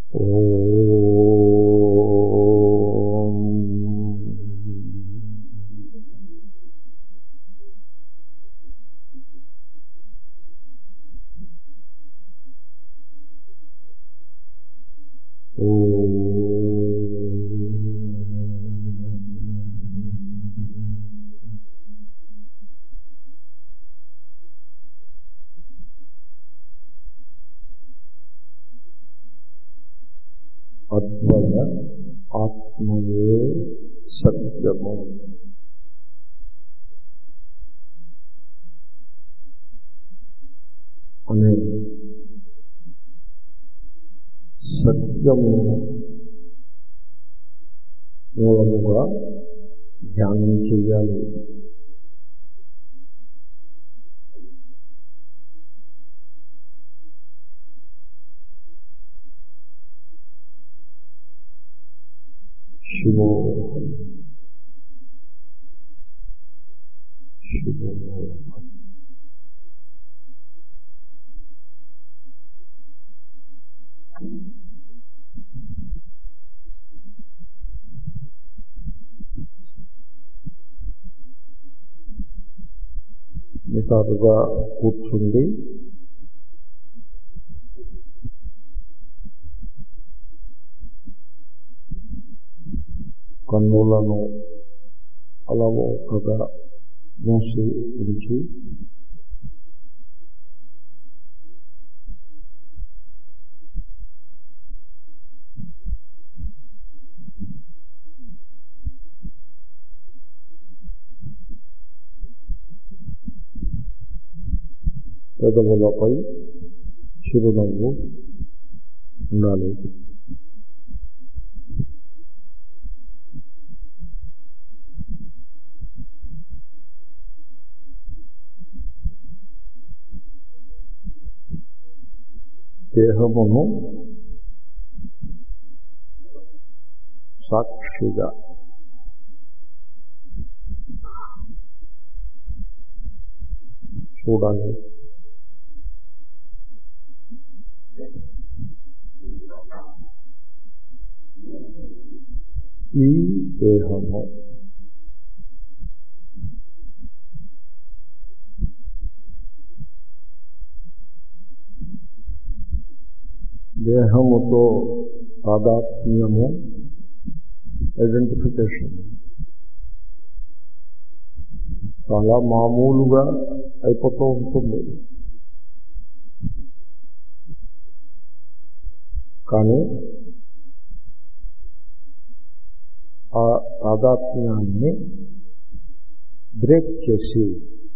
అద్వయ ఆత్మయే సత్యము అనే సత్యము మూలముగా ధ్యానం చేయాలి శివో శివో నిటారుగా కూర్చుండి కన్నులను అలవోకగా మూసి ఉంచి పెదవులపై చిరునవ్వు ఉండాలి దేహమును సాక్షిగా చూడాలి ఈ దేహము దేహముతో తాదాత్మ్యము ఐడెంటిఫికేషన్ చాలా మామూలుగా అయిపోతూ ఉంటుంది కానీ ఆ తాదాత్మ్యాన్ని బ్రేక్ చేసి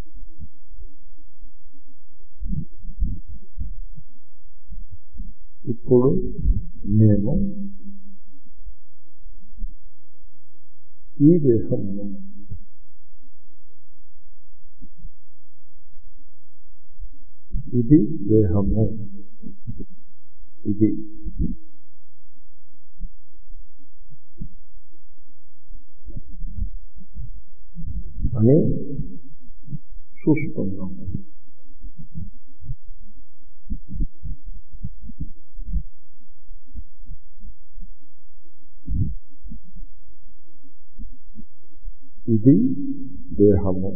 ఇప్పుడు నేను ఈ దేశంలో ఇది దేహము ఇది అని చూస్తున్నాము ఇది దేహము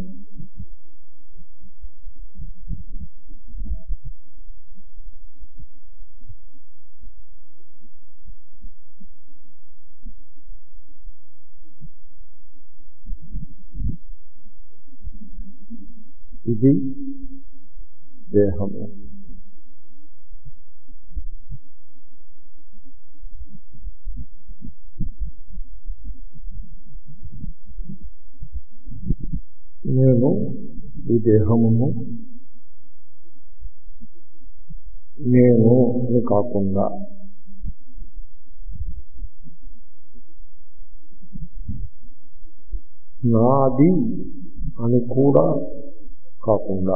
ఇది దేహము నేను ఈ దేహమును నేను అని కాకుండా నాది అని కూడా కాకుండా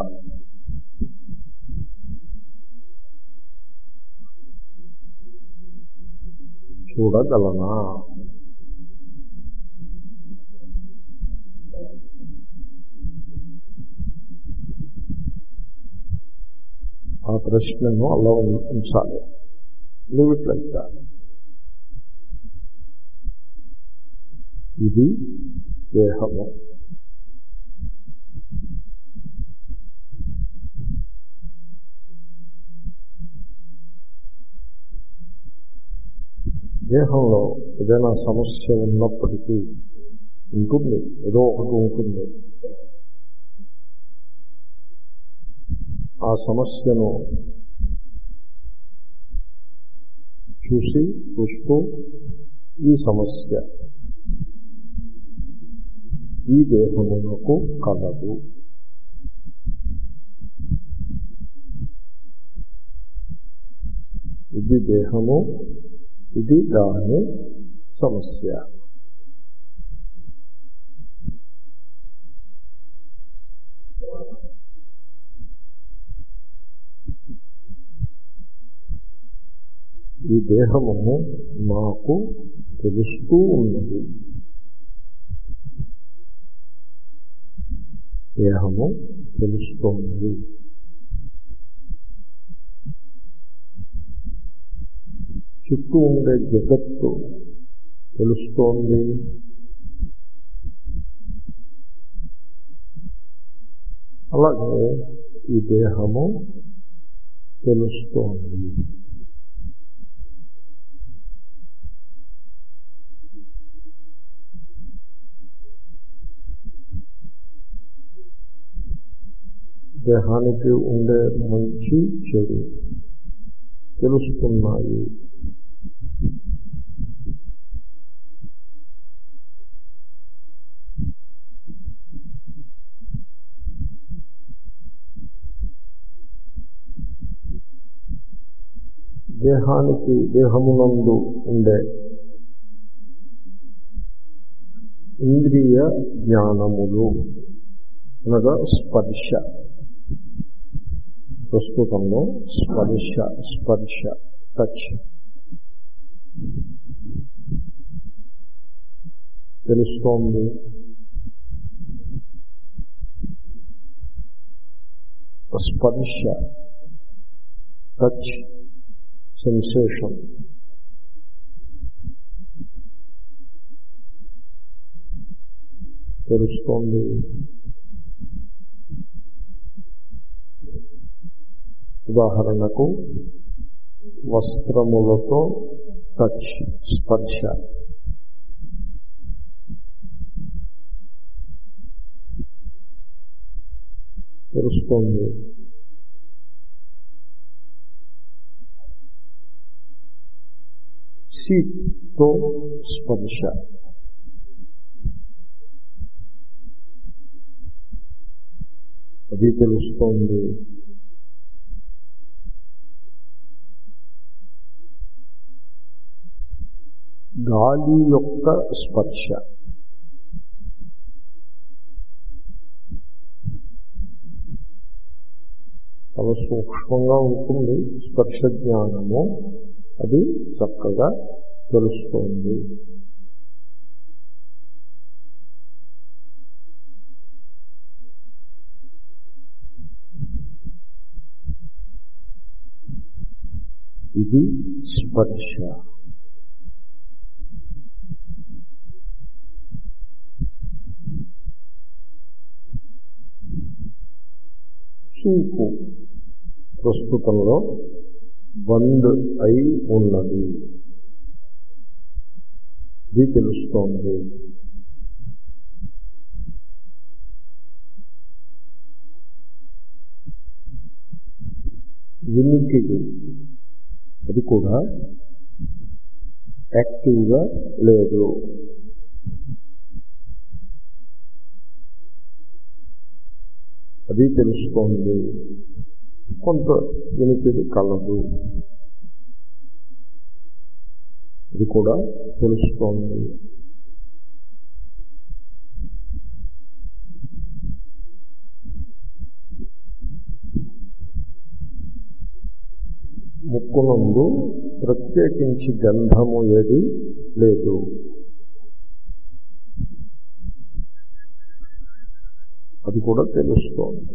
చూడగలనా ఆ ప్రశ్నను అలా ఉంచాలి లివ్ ఇట్ లైక్ దాట్ ఇది దేహము దేహంలో ఏదైనా సమస్య ఉన్నప్పటికీ ఉంటుంది ఏదో ఒకటి ఉంటుంది ఆ సమస్యను చూసి చూస్తూ ఈ సమస్య ఈ దేహమునకు కలదు ఇది దేహము ఇది దాని సమస్య ఈ దేహము నాకు తెలుస్తూ ఉన్నది దేహము తెలుస్తోంది చుట్టూ ఉండే జగత్తు తెలుస్తోంది అలాగే ఈ దేహము తెలుస్తోంది దేహానికి ఉండే మంచి చెడు తెలుస్తున్నాయి దేహానికి దేహమునందు ఉండే ఇంద్రియ జ్ఞానములు అనగా స్పర్శ ప్రస్తుతంలో స్పర్శ స్పర్శ టచ్ తెలుస్తోంది స్పర్శ టచ్ సెన్సేషన్ తెలుస్తోంది ఉదాహరణకు వస్త్రములతో టచ్ స్పర్శ తెలుస్తోంది సీట్తో స్పర్శ అది తెలుస్తోంది గాలి యొక్క స్పర్శ చాలా సూక్ష్మంగా ఉంటుంది స్పర్శ జ్ఞానము అది చక్కగా తెలుస్తోంది ఇది స్పర్శ చూపు ప్రస్తుతంలో బంద్ అయి ఉన్నది ఇది తెలుస్తోంది వినికిడి అది కూడా యాక్టివ్గా లేదు అది తెలుస్తోంది కొంత వినికిడి కలదు ఇది కూడా తెలుస్తోంది ముక్కునందు ప్రత్యేకించి గంధము ఏది లేదు అది కూడా తెలుస్తోంది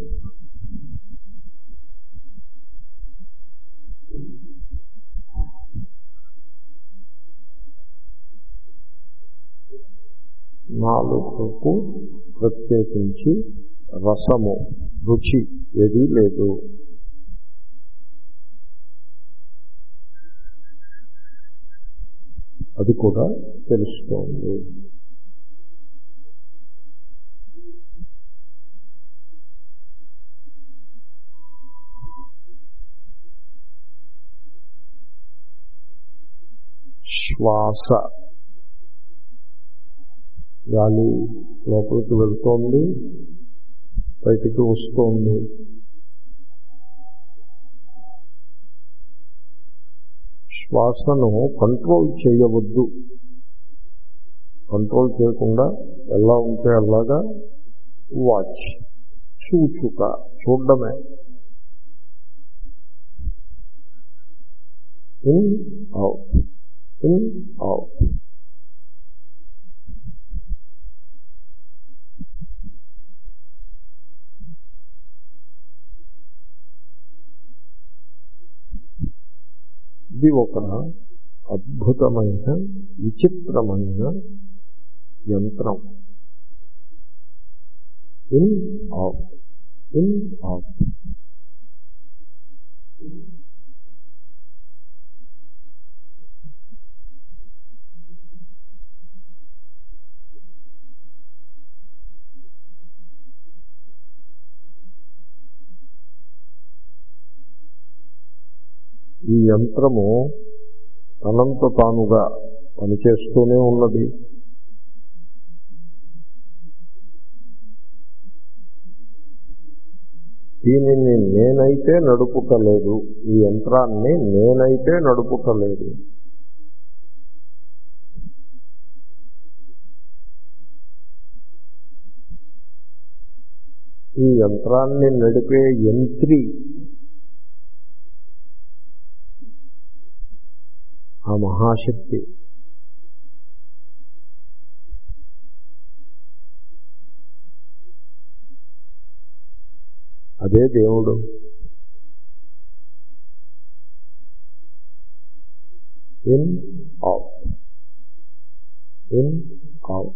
నాలుగుకు ప్రత్యేకించి రసము రుచి ఏదీ లేదు అది కూడా తెలుస్తోంది శ్వాస గాలి లోపలికి వెళ్తోంది బయటికి వస్తోంది శ్వాసను కంట్రోల్ చేయవద్దు కంట్రోల్ చేయకుండా ఎలా ఉంటే అలాగా వాచ్ సూచుక చూడడమే ఇన్ అవుట్ ఇన్ అవుట్ ఇది ఒక అద్భుతమైన విచిత్రమైన యంత్రం ఇన్ అవుట్ ఇన్ అవుట్ ఈ యంత్రము తనంత తానుగా పనిచేస్తూనే ఉన్నది దీనిని నేనైతే నడుపుటలేదు ఈ యంత్రాన్ని నేనైతే నడుపుటలేదు ఈ యంత్రాన్ని నడిపే యంత్రి ఆ మహాశక్తి అదే దేవుడు ఇన్ అవుట్ ఇన్ అవుట్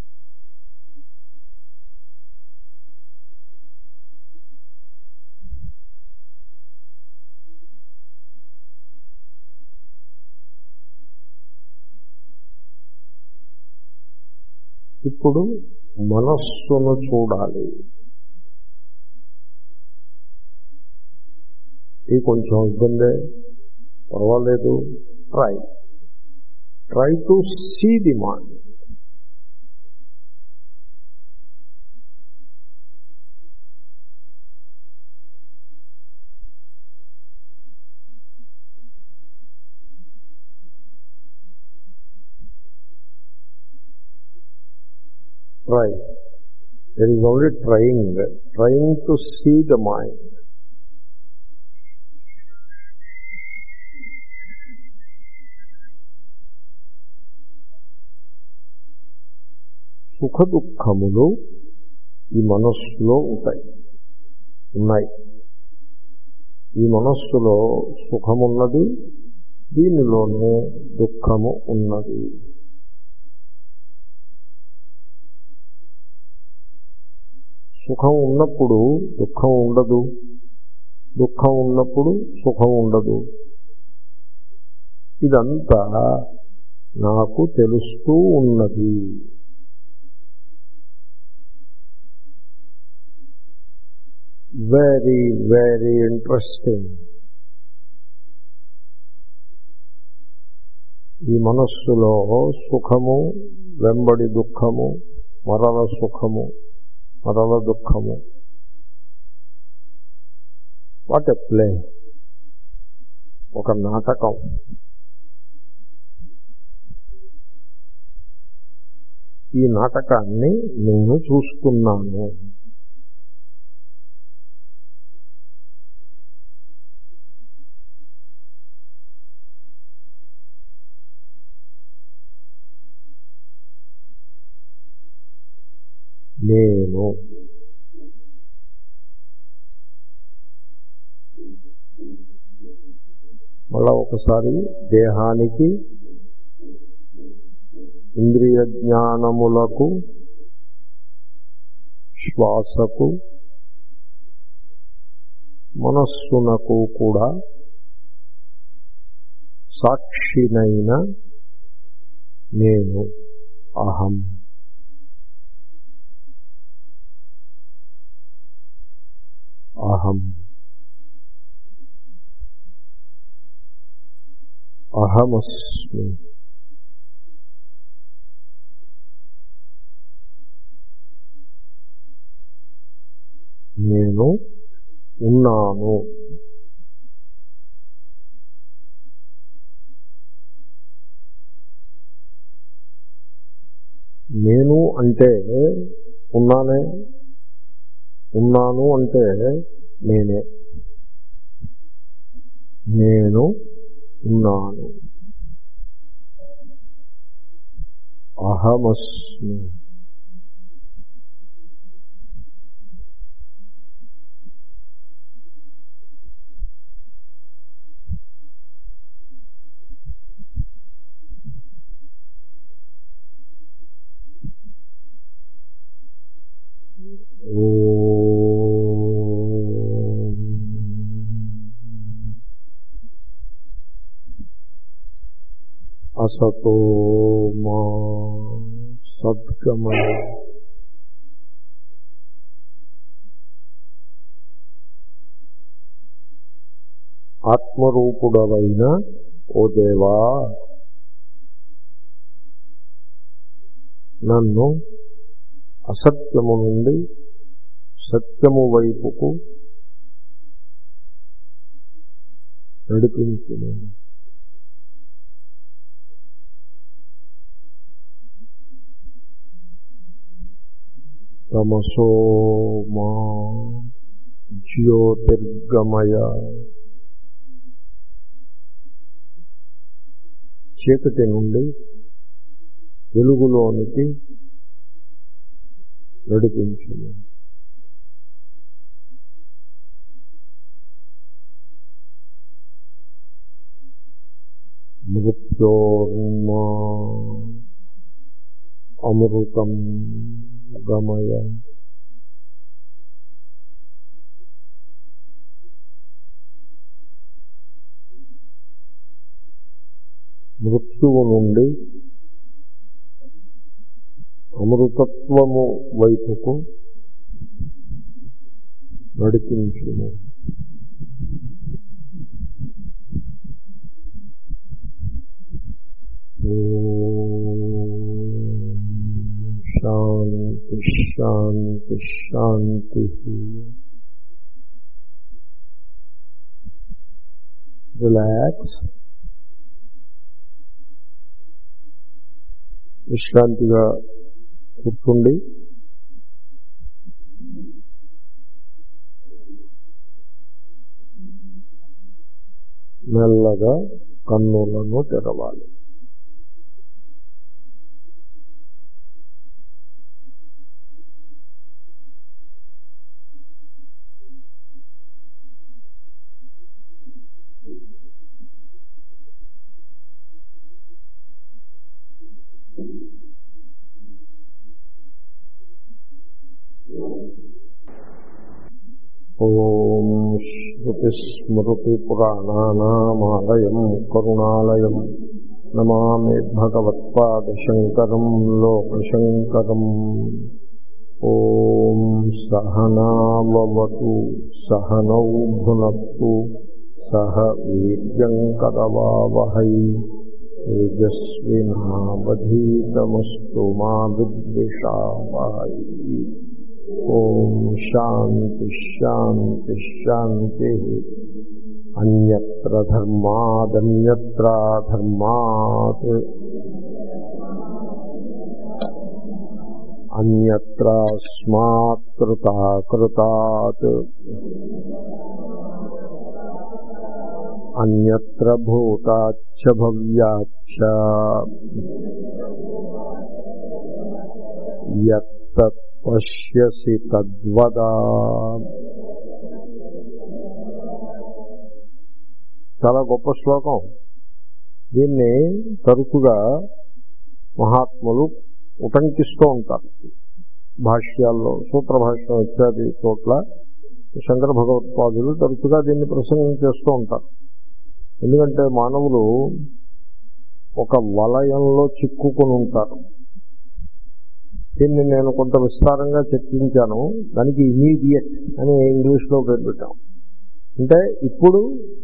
ఇప్పుడు మనస్సును చూడాలి ఇది కొంచెం ఇబ్బందే పర్వాలేదు try try to see the mind try. There is only trying, trying to see the mind. సుఖ దుఃఖములు ఈ మనస్సులో ఉంటాయి ఉన్నాయి ఈ మనస్సులో సుఖమున్నది దీనిలోనే దుఃఖము ఉన్నది సుఖం ఉన్నప్పుడు దుఃఖం ఉండదు దుఃఖం ఉన్నప్పుడు సుఖం ఉండదు ఇదంతా నాకు తెలుస్తూ ఉన్నది వెరీ వెరీ ఇంట్రెస్టింగ్ ఈ మనస్సులో సుఖము వెంబడి దుఃఖము మరల సుఖము మరల దుఃఖము వాట్ ఎ ప్లే ఒక నాటకం ఈ నాటకాన్ని నేను చూస్తున్నాను నేను మళ్ళా ఒకసారి దేహానికి ఇంద్రియ జ్ఞానములకు శ్వాసకు మనస్సునకు కూడా సాక్షినైన నేను అహం అహం అహమస్మి నేను ఉన్నాను నేను అంటే ఉన్నానే ఉన్నాను అంటే నేనే నేను ఉన్నాను అహమస్మి అసతో మా సద్గమయ ఆత్మరూపుడవైన ఓ దేవా నన్ను అసత్యము నుండి సత్యము వైపుకు నడిపించును తమసో మా జ్యోతిర్గమయ చీకటి నుండి వెలుగులోనికి నడిపించును మృత్యోర్మా అమృతం గమయ మృత్యువు నుండి అమృతత్వము వైపుకు నడిపించును శాంతి శాంతి శాంతి రిలాక్స్ విశ్రాంతిగా కూర్చుండి మెల్లగా కన్నులను తెరవాలి ఓం శ్రుతిస్మృతిపురాణానామాలయం కరుణాలయం నమామి భగవత్పాదశంకరం లోకశంకరం ఓం సహనావతు సహనౌ భునత్తు సహ వీర్యంకరవావహై తేజస్వినావధీతమస్తు మా విద్విషావహై ఓం శాంతి శాంతి శాంతి అన్యత్ర ధర్మాదన్యత్ర ధర్మాత్ అన్యత్రాస్మాత్ కృతాకృతాత్ అన్యత్ర భూతాచ్చ భవ్యాచ్చ యత్తత్ పశ్యసి తద్వదా చాలా గొప్ప శ్లోకం దీన్ని తరచుగా మహాత్ములు ఉటంకిస్తూ ఉంటారు భాష్యాల్లో సూత్ర భాష్యం ఇత్యాది చోట్ల శంకర భగవత్పాదులు తరచుగా దీన్ని ప్రసంగం చేస్తూ ఉంటారు ఎందుకంటే మానవులు ఒక వలయంలో చిక్కుకుని ఉంటారు దీన్ని నేను కొంత విస్తారంగా చర్చించాను దానికి ఇమీడియట్ అని ఇంగ్లీష్లో పేరు పెట్టాం అంటే ఇప్పుడు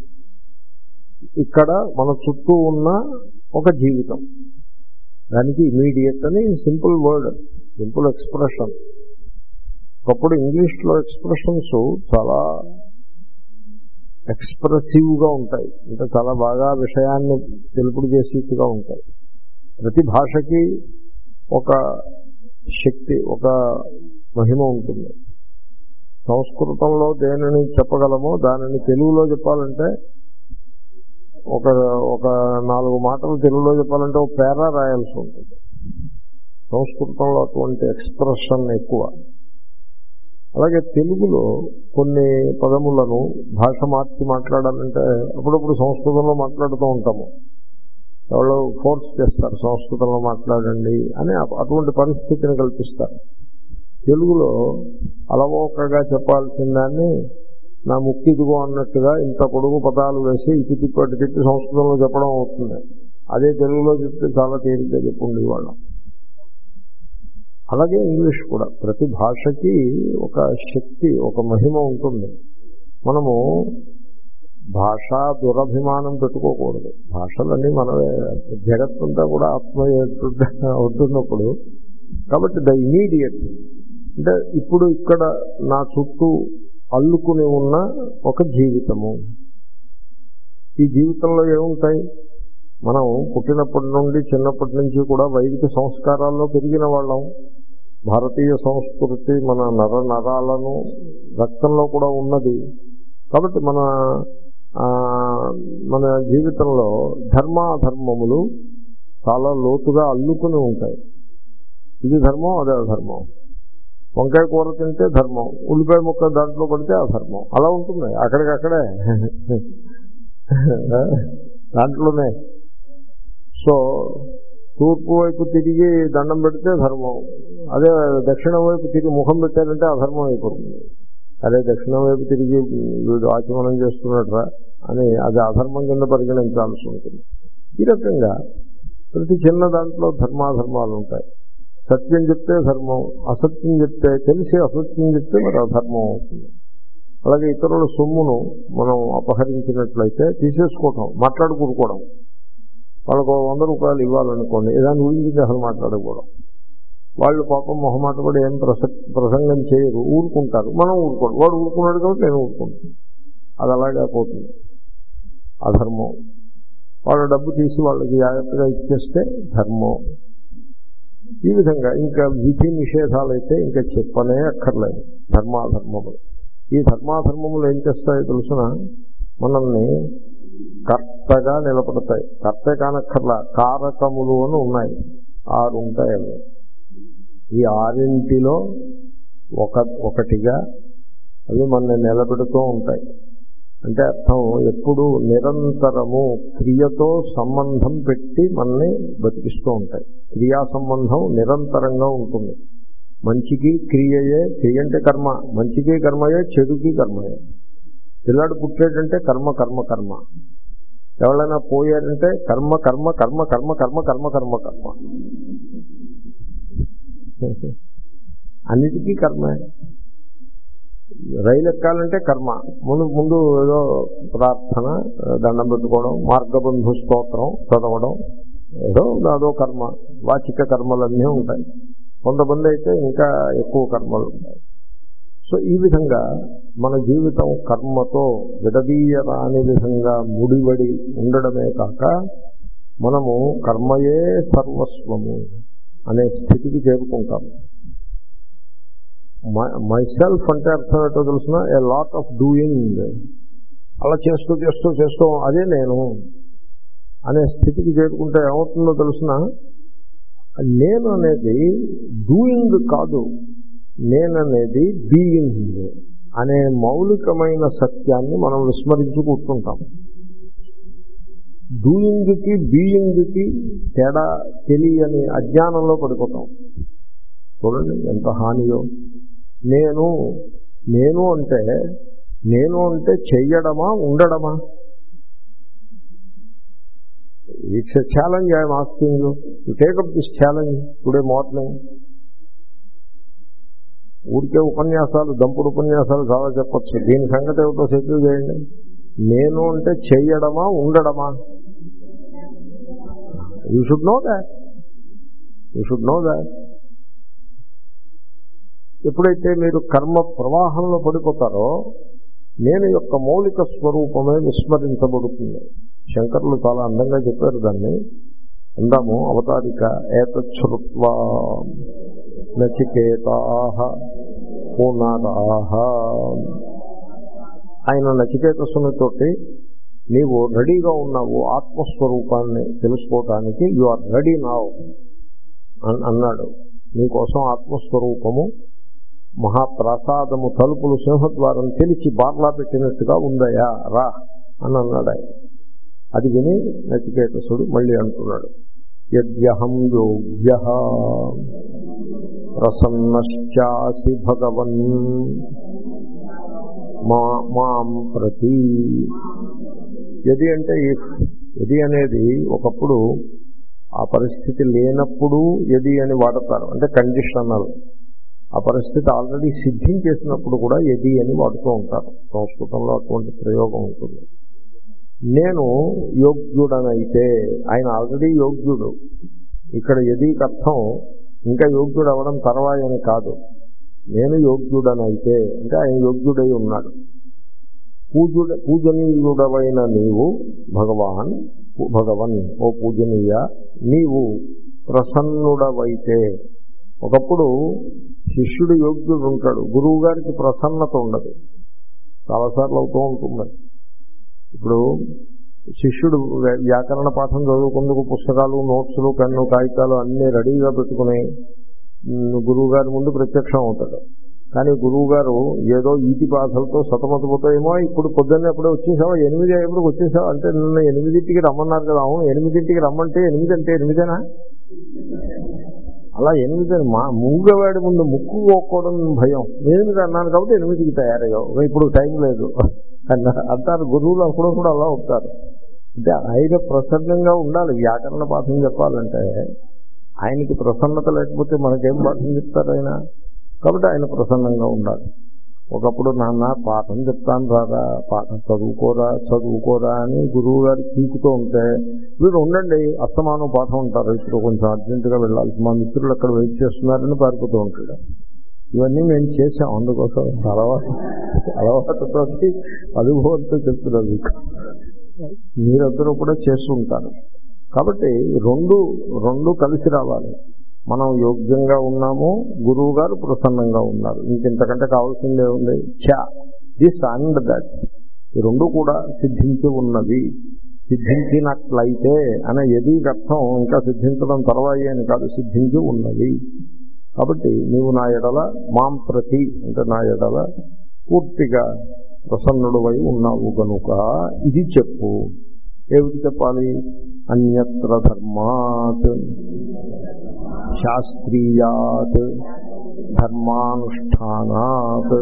ఇక్కడ మన చుట్టూ ఉన్న ఒక జీవితం దానికి ఇమీడియట్ అని సింపుల్ వర్డ్ సింపుల్ ఎక్స్ప్రెషన్ ఒకప్పుడు ఇంగ్లీష్లో ఎక్స్ప్రెషన్స్ చాలా ఎక్స్ప్రెసివ్గా ఉంటాయి అంటే చాలా బాగా విషయాన్ని తెలుపుడు చేసేట్టుగా ఉంటాయి ప్రతి భాషకి ఒక శక్తి ఒక మహిమ ఉంటుంది సంస్కృతంలో దేనిని చెప్పగలమో దానిని తెలుగులో చెప్పాలంటే ఒక ఒక నాలుగు మాటలు తెలుగులో చెప్పాలంటే ఒక పేరా రాయాల్సి ఉంటుంది సంస్కృతంలో అటువంటి ఎక్స్ప్రెషన్ ఎక్కువ అలాగే తెలుగులో కొన్ని పదములను భాష మార్చి మాట్లాడాలంటే అప్పుడప్పుడు సంస్కృతంలో మాట్లాడుతూ ఉంటాము ఎవరో ఫోర్స్ చేస్తారు సంస్కృతంలో మాట్లాడండి అని అటువంటి పరిస్థితిని కల్పిస్తారు తెలుగులో అలవోకగా చెప్పాల్సిన దాన్ని నా ముక్తి ఇదిగో అన్నట్టుగా ఇంత పొడుగు పదాలు వేసి ఇటు తిప్పి అటు తిప్పి సంస్కృతంలో చెప్పడం అవుతుంది అదే తెలుగులో చెప్తే చాలా తేలిగ్గా చెప్పుండే వాళ్ళం అలాగే ఇంగ్లీష్ కూడా ప్రతి భాషకి ఒక శక్తి ఒక మహిమ ఉంటుంది మనము భాషా దురభిమానం పెట్టుకోకూడదు భాషలన్నీ మనమే జగత్తంతా కూడా ఆత్మ ఉంటున్నప్పుడు కాబట్టి ద ఇమీడియట్ అంటే ఇప్పుడు ఇక్కడ నా చుట్టూ అల్లుకుని ఉన్న ఒక జీవితము ఈ జీవితంలో ఏముంటాయి మనం పుట్టినప్పటి నుండి చిన్నప్పటి నుంచి కూడా వైదిక సంస్కారాల్లో పెరిగిన వాళ్ళం భారతీయ సంస్కృతి మన నర నరాలను రక్తంలో కూడా ఉన్నది కాబట్టి మన మన జీవితంలో ధర్మాధర్మములు చాలా లోతుగా అల్లుకుని ఉంటాయి ఇది ధర్మం అదే అధర్మం వంకాయ కూర తింటే ధర్మం ఉల్లిపాయ ముక్క దాంట్లో పడితే అధర్మం అలా ఉంటుంది అక్కడికక్కడే దాంట్లోనే సో తూర్పు వైపు తిరిగి దండం పెడితే ధర్మం అదే దక్షిణం వైపు తిరిగి ముఖం పెట్టారంటే అధర్మం అయిపోతుంది అదే దక్షిణం వైపు తిరిగి వీడు ఆచమనం చేస్తున్నట్రా అని అది అధర్మం కింద పరిగణించాల్సి ఉంటుంది ఈ రకంగా ప్రతి చిన్న దాంట్లో ధర్మాధర్మాలు ఉంటాయి సత్యం చెప్తే ధర్మం అసత్యం చెప్తే తెలిసి అసత్యం చెప్తే మరి అధర్మం అవుతుంది అలాగే ఇతరుల సొమ్మును మనం అపహరించినట్లయితే తీసేసుకోవటం మాట్లాడుకుంటుకోవడం వాళ్ళకు వంద రూపాయలు ఇవ్వాలనుకోండి దాని గురించి అసలు మాట్లాడుకోవడం వాళ్ళు పాపం మొహమాట కూడా ఏం ప్రస ప్రసంగం చేయరు ఊరుకుంటారు మనం ఊరుకోడు వాడు ఊరుకున్నాడు కాబట్టి నేను ఊరుకుంటాను అది అలాగే పోతుంది అధర్మం వాళ్ళ డబ్బు తీసి వాళ్ళకి జాగ్రత్తగా ఇచ్చేస్తే ధర్మం ఈ విధంగా ఇంకా విధి నిషేధాలు అయితే ఇంకా చెప్పనే అక్కర్లేదు ధర్మాధర్మములు ఈ ధర్మాధర్మములు ఏం చేస్తాయో తెలుసిన మనల్ని కర్తగా నిలబడతాయి కర్త కానక్కర్లా కారకములు అని ఉన్నాయి ఆరు ఉంటాయి అవి ఈ ఆరింటిలో ఒక ఒకటిగా అవి మన నిలబెడుతూ ఉంటాయి అంటే అర్థం ఎప్పుడు నిరంతరము క్రియతో సంబంధం పెట్టి మనల్ని బతికిస్తూ ఉంటాయి క్రియా సంబంధం నిరంతరంగా ఉంటుంది మంచికి క్రియయే క్రియ అంటే కర్మ మంచికి కర్మయే చెడుకి కర్మయే పిల్లాడు పుట్టాడంటే కర్మ కర్మ కర్మ ఎవరైనా పోయారంటే కర్మ కర్మ కర్మ కర్మ కర్మ కర్మ కర్మ కర్మ అన్నిటికీ కర్మే రైలు ఎక్కాలంటే కర్మ ముందు ముందు ఏదో ప్రార్థన దండం పెట్టుకోవడం మార్గబంధు స్తోత్రం చదవడం ఏదో అదో కర్మ వాచిక కర్మలన్నీ ఉంటాయి కొంతమంది అయితే ఇంకా ఎక్కువ కర్మలు ఉంటాయి సో ఈ విధంగా మన జీవితం కర్మతో విడదీయరాని విధంగా ముడివడి ఉండడమే కాక మనము కర్మయే సర్వస్వము అనే స్థితికి చేరుకుంటాము మైసెల్ఫ్ అంటే అర్థం ఏంటో తెలిసిన ఏ లాట్ ఆఫ్ డూయింగ్ అలా చేస్తూ చేస్తూ చేస్తూ అదే నేను అనే స్థితికి చేరుకుంటే ఏమవుతుందో తెలిసిన నేను అనేది డూయింగ్ కాదు నేననేది బీయింగ్ అనే మౌలికమైన సత్యాన్ని మనం విస్మరించి కూర్చుంటాం డూయింగ్కి బీయింగ్కి తేడా తెలియని అజ్ఞానంలో పడిపోతాం చూడండి ఎంత హానియో నేను నేను అంటే నేను అంటే చెయ్యడమా ఉండడమా it's a challenge I'm asking you take up this challenge today morning ఊరికే ఉపన్యాసాలు దంపుడు ఉపన్యాసాలు చాలా చెప్పచ్చు దీని సంగతి ఏమిటో సెటిల్ చేయండి నేను అంటే చెయ్యడమా ఉండడమా you should know that you should know that ఎప్పుడైతే మీరు కర్మ ప్రవాహంలో పడిపోతారో నేను యొక్క మౌలిక స్వరూపమే విస్మరించబడుతుంది శంకర్లు చాలా అందంగా చెప్పారు దాన్ని అందాము అవతారిక ఏతశ్రుత్వా నచికేతా పునరాహ ఆయన నచికేతసునితోటి నీవు రెడీగా ఉన్నావు ఆత్మస్వరూపాన్ని తెలుసుకోవటానికి యు ఆర్ రెడీ నావ్ అన్నాడు నీకోసం ఆత్మస్వరూపము మహాప్రసాదము తలుపులు సింహద్వారం తెలిసి బార్లా పెట్టినట్టుగా ఉందయా రా అని అన్నాడు ఆయన అది విని నచికేతసుడు మళ్ళీ అంటున్నాడు యద్యహం యోగ్య ప్రసన్నశ్చాసి భగవన్ మాం ప్రతి యది అంటే ఇఫ్ యది అనేది ఒకప్పుడు ఆ పరిస్థితి లేనప్పుడు యది అని వాడతారు అంటే కండిషనల్ ఆ పరిస్థితి ఆల్రెడీ సిద్ధించేసినప్పుడు కూడా యది అని వాడుతూ ఉంటారు సంస్కృతంలో అటువంటి ప్రయోగం ఉంటుంది నేను యోగ్యుడనైతే ఆయన ఆల్రెడీ యోగ్యుడు ఇక్కడ యదీకి అర్థం ఇంకా యోగ్యుడు అవ్వడం తర్వాయని కాదు నేను యోగ్యుడనైతే అంటే ఆయన యోగ్యుడై ఉన్నాడు పూజుడ పూజనీయుడవైన నీవు భగవాన్ భగవన్ ఓ పూజనీయ నీవు ప్రసన్నుడవైతే ఒకప్పుడు శిష్యుడు యోగ్యుడు ఉంటాడు గురువు గారికి ప్రసన్నత ఉండదు చాలాసార్లు అవుతూ ఉంటుంది ఇప్పుడు శిష్యుడు వ్యాకరణ పాఠం చదువుకుందుకు పుస్తకాలు నోట్సులు పెన్ను కాగితాలు అన్నీ రెడీగా పెట్టుకుని గురువు గారి ముందు ప్రత్యక్షం అవుతాడు కానీ గురువు గారు ఏదో ఈటి బాధలతో సతమతపోతాయేమో ఇప్పుడు పొద్దున్నే ఎప్పుడో వచ్చేసావా ఎనిమిది ఎప్పుడు వచ్చేసావా అంటే నిన్న ఎనిమిదింటికి రమ్మన్నారు కదా అవును ఎనిమిదింటికి రమ్మంటే ఎనిమిది అంటే ఎనిమిదేనా అలా ఎనిమిది మా మూగవాడి ముందు ముక్కు పోకూడదు భయం ఎనిమిది అన్నాను కాబట్టి ఎనిమిదికి తయారయ్యావు ఇప్పుడు టైం లేదు అంటారు గురువులు అప్పుడు కూడా అలా ఉంటారు అంటే ఆయన ప్రసన్నంగా ఉండాలి వ్యాకరణ పాఠం చెప్పాలంటే ఆయనకి ప్రసన్నత లేకపోతే మనకేం పాఠం చెప్తారు ఆయన కాబట్టి ఆయన ప్రసన్నంగా ఉండాలి ఒకప్పుడు నాన్న పాఠం చెప్తాను రాదా పాఠం చదువుకోరా చదువుకోరా అని గురువు గారు చీకుతూ ఉంటే వీడు ఉండండి అస్తమానం పాఠం ఉంటారు ఇప్పుడు కొంచెం అర్జెంటుగా వెళ్ళాల్సి మా మిత్రులు అక్కడ వెయిట్ చేస్తున్నారని పారిపోతూ ఉంటాడు ఇవన్నీ మేము చేసాం అందుకోసం అలవాటు అలవాటుతో అనుభవంతో చెప్తున్నారు మీకు మీరందరూ కూడా చేస్తుంటారు కాబట్టి రెండు రెండు కలిసి రావాలి మనం యోగ్యంగా ఉన్నాము గురువు గారు ప్రసన్నంగా ఉన్నారు ఇంకెంతకంటే కావాల్సిందే ఉంది చా దిస్ అండ్ దట్ ఈ రెండు కూడా సిద్ధించి ఉన్నది సిద్ధించినట్లయితే అనే ఎది అర్థం ఇంకా సిద్ధించడం తర్వాయి అని కాదు సిద్ధించి ఉన్నది కాబట్టి నీవు నా ఎడల మాం ప్రతి అంటే నా ఎడల పూర్తిగా ప్రసన్నుడువై ఉన్నావు కనుక ఇది చెప్పు ఏమిటి చెప్పాలి అన్యత్ర ధర్మాత్ శాస్త్రీయాత్ ధర్మానుష్ఠానాత్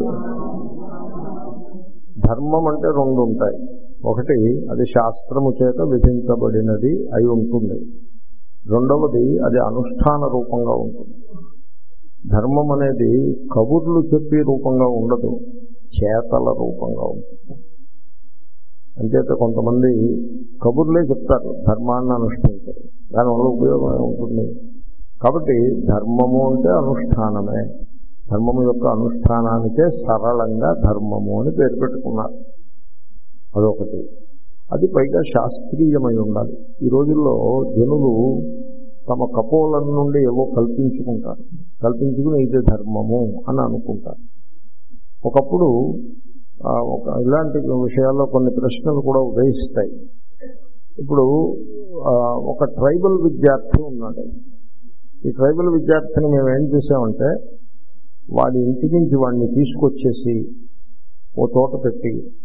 ధర్మం అంటే రెండు ఉంటాయి ఒకటి అది శాస్త్రము చేత విధించబడినది అయి ఉంటుంది రెండవది అది అనుష్ఠాన రూపంగా ఉంటుంది ధర్మం అనేది కబుర్లు చెప్పి రూపంగా ఉండదు చేతల రూపంగా ఉంటుంది అంచేత కొంతమంది కబుర్లే చెప్తారు ధర్మాన్ని అనుష్ఠించరు దానివల్ల ఉపయోగం ఉంటుంది కాబట్టి ధర్మము అంటే అనుష్ఠానమే ధర్మము యొక్క అనుష్ఠానానికే సరళంగా ధర్మము అని పేరు పెట్టుకున్నారు అదొకటి అది పైగా శాస్త్రీయమై ఉండాలి ఈ రోజుల్లో జనులు తమ కపోలం నుండి ఏవో కల్పించుకుంటారు కల్పించుకుని ఇది ధర్మము అని అనుకుంటారు ఒకప్పుడు ఒక ఇలాంటి విషయాల్లో కొన్ని ప్రశ్నలు కూడా ఉదయిస్తాయి ఇప్పుడు ఒక ట్రైబల్ విద్యార్థి ఉన్నాడు ఈ ట్రైబల్ విద్యార్థిని మేము ఏం చేసామంటే వాడి ఇంటి నుంచి వాడిని తీసుకొచ్చేసి ఓ తోట పెట్టి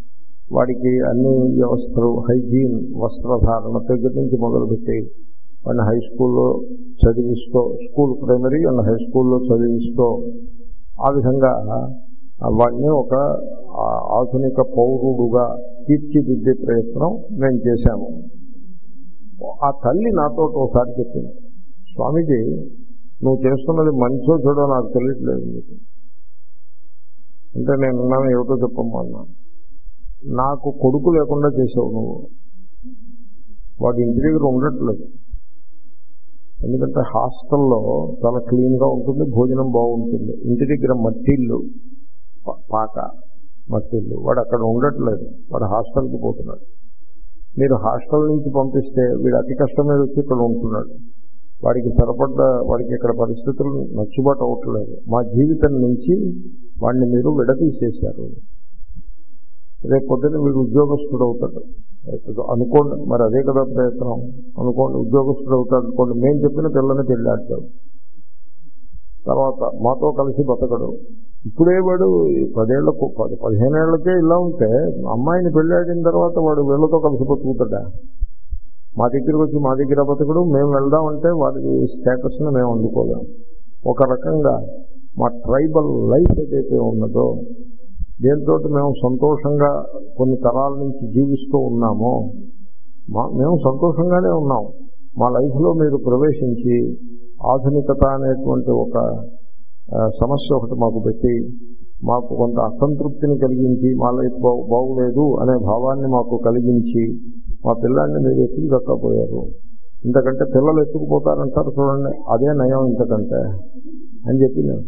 వాడికి అన్ని వ్యవస్థలు హైజీన్ వస్త్రధారణ దగ్గర నుంచి మొదలుపెట్టి వాడిని హై స్కూల్లో చదివిస్తూ స్కూల్ ప్రైమరీ అండ్ హై స్కూల్లో చదివిస్తూ ఆ విధంగా వాడిని ఒక ఆధునిక పౌరుడుగా తీర్చిదిద్దే ప్రయత్నం మేము చేశాము ఆ తల్లి నాతో ఒకసారి చెప్పింది స్వామీజీ నువ్వు చేస్తున్నది మంచో చెడో నాకు తెలియట్లేదు మీకు అంటే నేను ఉన్నాను ఏమిటో చెప్పమ్మా అన్నా నాకు కొడుకు లేకుండా చేసావు నువ్వు వాడు ఇంటి దగ్గర ఉండట్లేదు ఎందుకంటే హాస్టల్లో చాలా క్లీన్గా ఉంటుంది భోజనం బాగుంటుంది ఇంటి దగ్గర మట్టిల్లు పాక మట్టిల్లు వాడు అక్కడ ఉండట్లేదు వాడు హాస్టల్కి పోతున్నాడు మీరు హాస్టల్ నుంచి పంపిస్తే వీడు అతి కష్టం మీద వచ్చి ఇక్కడ ఉంటున్నాడు వాడికి సరిపడ్డ వాడికి ఇక్కడ పరిస్థితులు నచ్చుబాటు అవ్వట్లేదు మా జీవితం నుంచి వాడిని మీరు విడదీసేశారు రేపు పొద్దున్న వీడు ఉద్యోగస్తుడు అవుతాడు అనుకోండి మరి అదే కదా ప్రయత్నం అనుకోండి ఉద్యోగస్తుడు అవుతాడు అనుకోండి మేము చెప్పిన పిల్లని పెళ్ళాడతాడు తర్వాత మాతో కలిసి బతకడు ఇప్పుడే వాడు పదేళ్లకు పది పదిహేనేళ్లకే ఇలా ఉంటే అమ్మాయిని పెళ్ళాడిన తర్వాత వాడు వీళ్ళతో కలిసి బతుకుతాడా మా దగ్గరికి వచ్చి మా దగ్గర బతకడు మేము వెళ్దామంటే వాడి స్టేటస్ని మేము అందుకోలేము ఒక రకంగా మా ట్రైబల్ లైఫ్ ఏదైతే ఉన్నదో దేంతో మేము సంతోషంగా కొన్ని తరాల నుంచి జీవిస్తూ ఉన్నామో మా మేము సంతోషంగానే ఉన్నాం మా లైఫ్లో మీరు ప్రవేశించి ఆధునికత అనేటువంటి ఒక సమస్య ఒకటి మాకు పెట్టి మాకు కొంత అసంతృప్తిని కలిగించి మా లైఫ్ బాగు బాగులేదు అనే భావాన్ని మాకు కలిగించి మా పిల్లాన్ని మీరు ఎత్తుకు దక్కపోయారు ఇంతకంటే పిల్లలు ఎత్తుకుపోతారంటారు చూడండి అదే నయం ఇంతకంటే అని చెప్పి నేను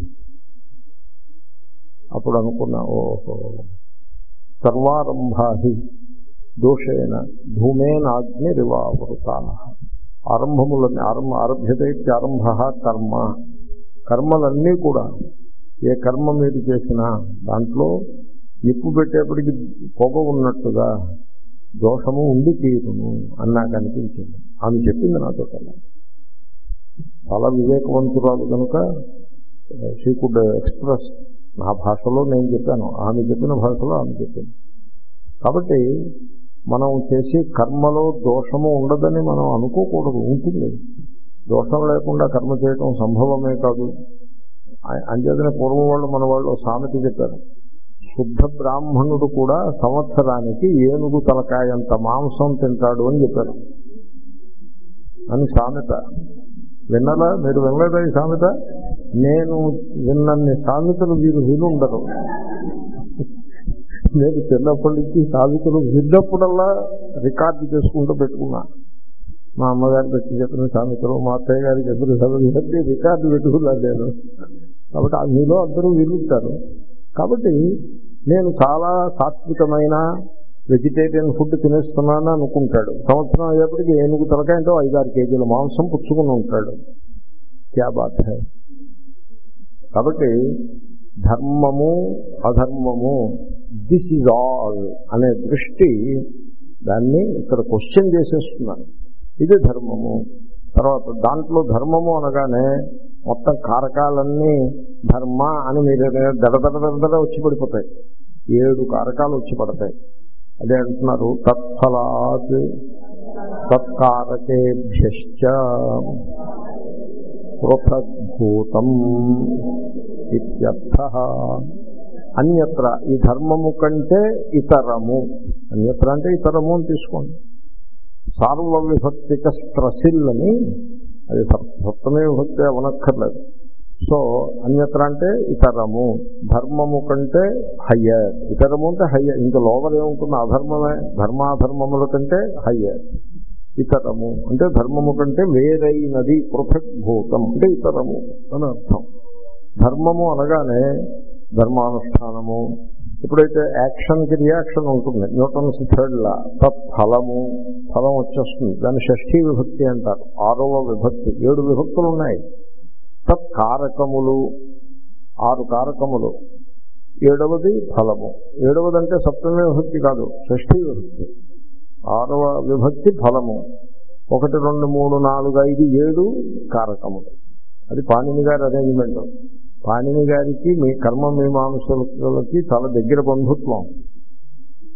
అప్పుడు అనుకున్నా ఓహో సర్వారంభాహి దోషేణ ధూమేనాగ్ని రివావృత ఆరంభములని ఆరంభ ఆరభ్యత ఆరంభ కర్మ కర్మలన్నీ కూడా ఏ కర్మ మీరు చేసినా దాంట్లో నిప్పు పెట్టేప్పటికి పొగ ఉన్నట్టుగా దోషము ఉండి తీరును అని నాకు అనిపించింది ఆమె చెప్పింది నాతో కన్నా చాలా వివేకవంతురాలు కనుక షీ కుడ్ ఎక్స్ప్రెస్ నా భాషలో నేను చెప్పాను ఆమె చెప్పిన భాషలో ఆమె చెప్పింది కాబట్టి మనం చేసే కర్మలో దోషము ఉండదని మనం అనుకోకూడదు ఉంటుంది దోషం లేకుండా కర్మ చేయటం సంభవమే కాదు అంచేతనే పూర్వం వాళ్ళు మన వాళ్ళు సామెత చెప్పారు శుద్ధ బ్రాహ్మణుడు కూడా సంవత్సరానికి ఏనుగు తలకాయంత మాంసం తింటాడు అని చెప్పారు అని సామెత విన్నదా మీరు వినలేదా ఈ సామెత నేను విన్నన్ని సామెతలు మీరు వినుండరు నేను చిన్నప్పటి నుంచి సామెతలు విన్నప్పుడల్లా రికార్డు చేసుకుంటూ పెట్టుకున్నా మా అమ్మగారు పెట్టి చెప్పిన సామెతలు మా అత్తయ్య గారికి చెప్పిన సామెతలు రికార్డు పెట్టుకున్నాను నేను కాబట్టి మీలో అందరూ వినుంటారు కాబట్టి నేను చాలా సాత్వికమైన వెజిటేరియన్ ఫుడ్ తినేస్తున్నాను అనుకుంటాడు సంవత్సరం అయ్యేప్పటికి ఏనుగు తలకాయంతో ఐదారు కేజీల మాంసం పుచ్చుకుని ఉంటాడు క్యా బాత్ హై కాబట్టి ధర్మము అధర్మము దిస్ ఈజ్ ఆల్ అనే దృష్టి దాన్ని ఇక్కడ క్వశ్చన్ చేసేస్తున్నాను ఇది ధర్మము తర్వాత దాంట్లో ధర్మము అనగానే మొత్తం కారకాలన్నీ ధర్మ అని మీరు దడ దడ దడ దడ వచ్చి పడిపోతాయి ఏడు కారకాలు వచ్చి పడతాయి అదే అంటున్నారు తత్ఫలాత్ తత్కారకేభ్యశ్చ పృథగ్భూతం ఇత్యర్థ అన్యత్ర ఈ ధర్మము కంటే ఇతరము అన్యత్ర అంటే ఇతరము అని తీసుకోండి సార్వ విభక్తిక స్త్రసిల్ అని అది సప్తమే విభక్తి అవనక్కర్లేదు సో అన్యత్ర అంటే ఇతరము ధర్మము కంటే హయ్యర్ ఇతరము అంటే హయ్యర్ ఇంకా లోపల ఏముంటుంది అధర్మమే ధర్మాధర్మముల కంటే హయ్యర్ ఇతరము అంటే ధర్మము కంటే వేరైనది పృథక్ భూతం అంటే ఇతరము అని అర్థం ధర్మము అనగానే ధర్మానుష్ఠానము ఎప్పుడైతే యాక్షన్కి రియాక్షన్ ఉంటుంది న్యూటన్స్ థర్డ్ లా తత్ఫలము ఫలం వచ్చేస్తుంది దాన్ని షష్ఠీ విభక్తి అంటారు ఆరవ విభక్తి ఏడు విభక్తులు ఉన్నాయి తత్కారకములు ఆరు కారకములు ఏడవది ఫలము ఏడవది అంటే సప్తమి విభక్తి కాదు షష్ఠీ విభక్తి ఆరవ విభక్తి ఫలము ఒకటి రెండు మూడు నాలుగు ఐదు ఏడు కారకములు అది పాణిని గారి అరేంజ్మెంట్ పాణిని గారికి మీ కర్మ మీమాంసలకి చాలా దగ్గర బంధుత్వం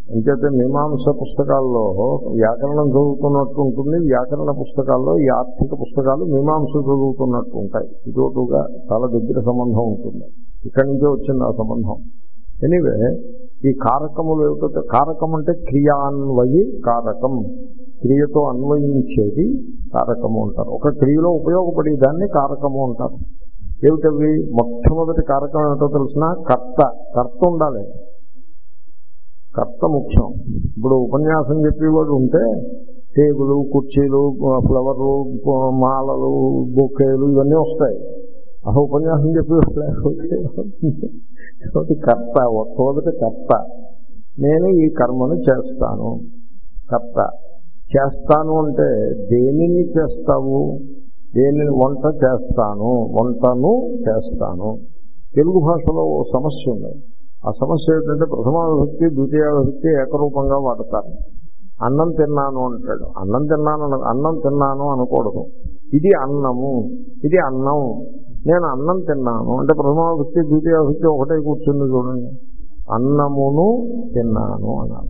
అంచేతే మీమాంస పుస్తకాల్లో వ్యాకరణం చదువుతున్నట్టు ఉంటుంది వ్యాకరణ పుస్తకాల్లో ఈ ఆర్థిక పుస్తకాలు మీమాంస చదువుతున్నట్టు ఉంటాయి ఇదోటుగా చాలా దగ్గర సంబంధం ఉంటుంది ఇక్కడి నుంచే వచ్చింది ఆ సంబంధం ఎనీవే ఈ కారకములు ఏమిటో కారకం అంటే క్రియాన్వయి కారకం క్రియతో అన్వయించేది కారకము అంటారు ఒక క్రియలో ఉపయోగపడే దాన్ని కారకము అంటారు ఏమిటవి మొట్టమొదటి కారకం ఏమిటో తెలిసిన కర్త కర్త ఉండాలి కర్త ముఖ్యం ఇప్పుడు ఉపన్యాసం చెప్పేవాడు ఉంటే టేబుల్ కుర్చీలు ఫ్లవర్లు మాలలు బొకేలు ఇవన్నీ వస్తాయి ఆ ఉపన్యాసం చెప్పేవాడు లేకపోతే కర్త మొట్టమొదటి కర్త నేను ఈ కర్మను చేస్తాను కర్త చేస్తాను అంటే దేనిని చేస్తావు దేనిని వంట చేస్తాను వంటను చేస్తాను తెలుగు భాషలో ఓ సమస్య ఉంది ఆ సమస్య ఏంటంటే ప్రథమ విభక్తి ద్వితీయ విభక్తి ఏకరూపంగా వాడతారు అన్నం తిన్నాను అంటాడు అన్నం తిన్నాను అన- అన్నం తిన్నాను అనకూడదు ఇది అన్నము ఇది అన్నం నేను అన్నం తిన్నాను అంటే ప్రథమ విభక్తి ద్వితీయ విభక్తి ఒకటే కూర్చుంది చూడండి అన్నమును తిన్నాను అన్నారు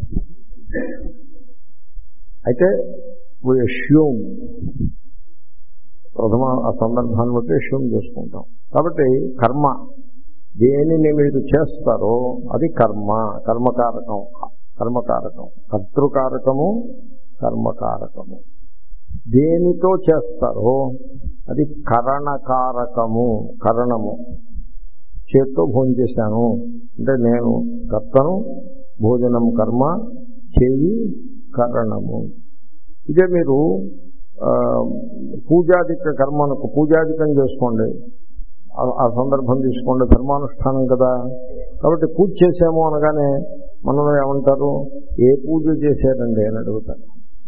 అయితే అష్యూమ్ ప్రథమ ఆ సందర్భాన్ని బట్టి అష్యూమ్ చేసుకుంటాం కాబట్టి కర్మ దేనిని మీరు చేస్తారో అది కర్మ కర్మకారకం కర్మకారకం కర్తృకారకము కర్మకారకము దేనితో చేస్తారో అది కరణకారకము కరణము చేత్తో భోజనం చేశాను అంటే నేను కర్తను భోజనం కర్మ చేయి కరణము ఇదే మీరు ఆ, పూజాదిక కర్మనకు పూజాదికం చేసుకోండి ఆ- ఆ సందర్భం తీసుకోండి ధర్మానుష్ఠానం కదా కాబట్టి పూజ చేసాము అనగానే మనం ఏమంటారు ఏ పూజ చేశారండి అని అడుగుతారు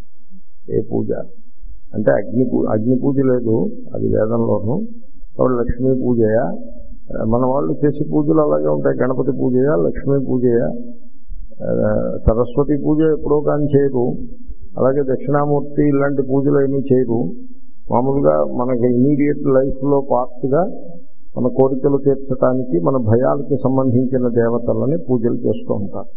ఏ పూజ అంటే అగ్ని పూ అగ్ని పూజ లేదు అది వేదంలోను కాబట్టి లక్ష్మీ పూజయా మన వాళ్ళు చేసే పూజలు అలాగే ఉంటాయి గణపతి పూజయా లక్ష్మీ పూజయా ఆ, సరస్వతి పూజ ఎప్పుడో కానీ చేయరు అలాగే దక్షిణామూర్తి ఇలాంటి పూజలు ఏమీ చేయరు మామూలుగా మనకి ఇమీడియట్ లైఫ్లో పార్ట్గా మన కోరికలు తీర్చడానికి మన భయాలకి సంబంధించిన దేవతలని పూజలు చేస్తూ ఉంటారు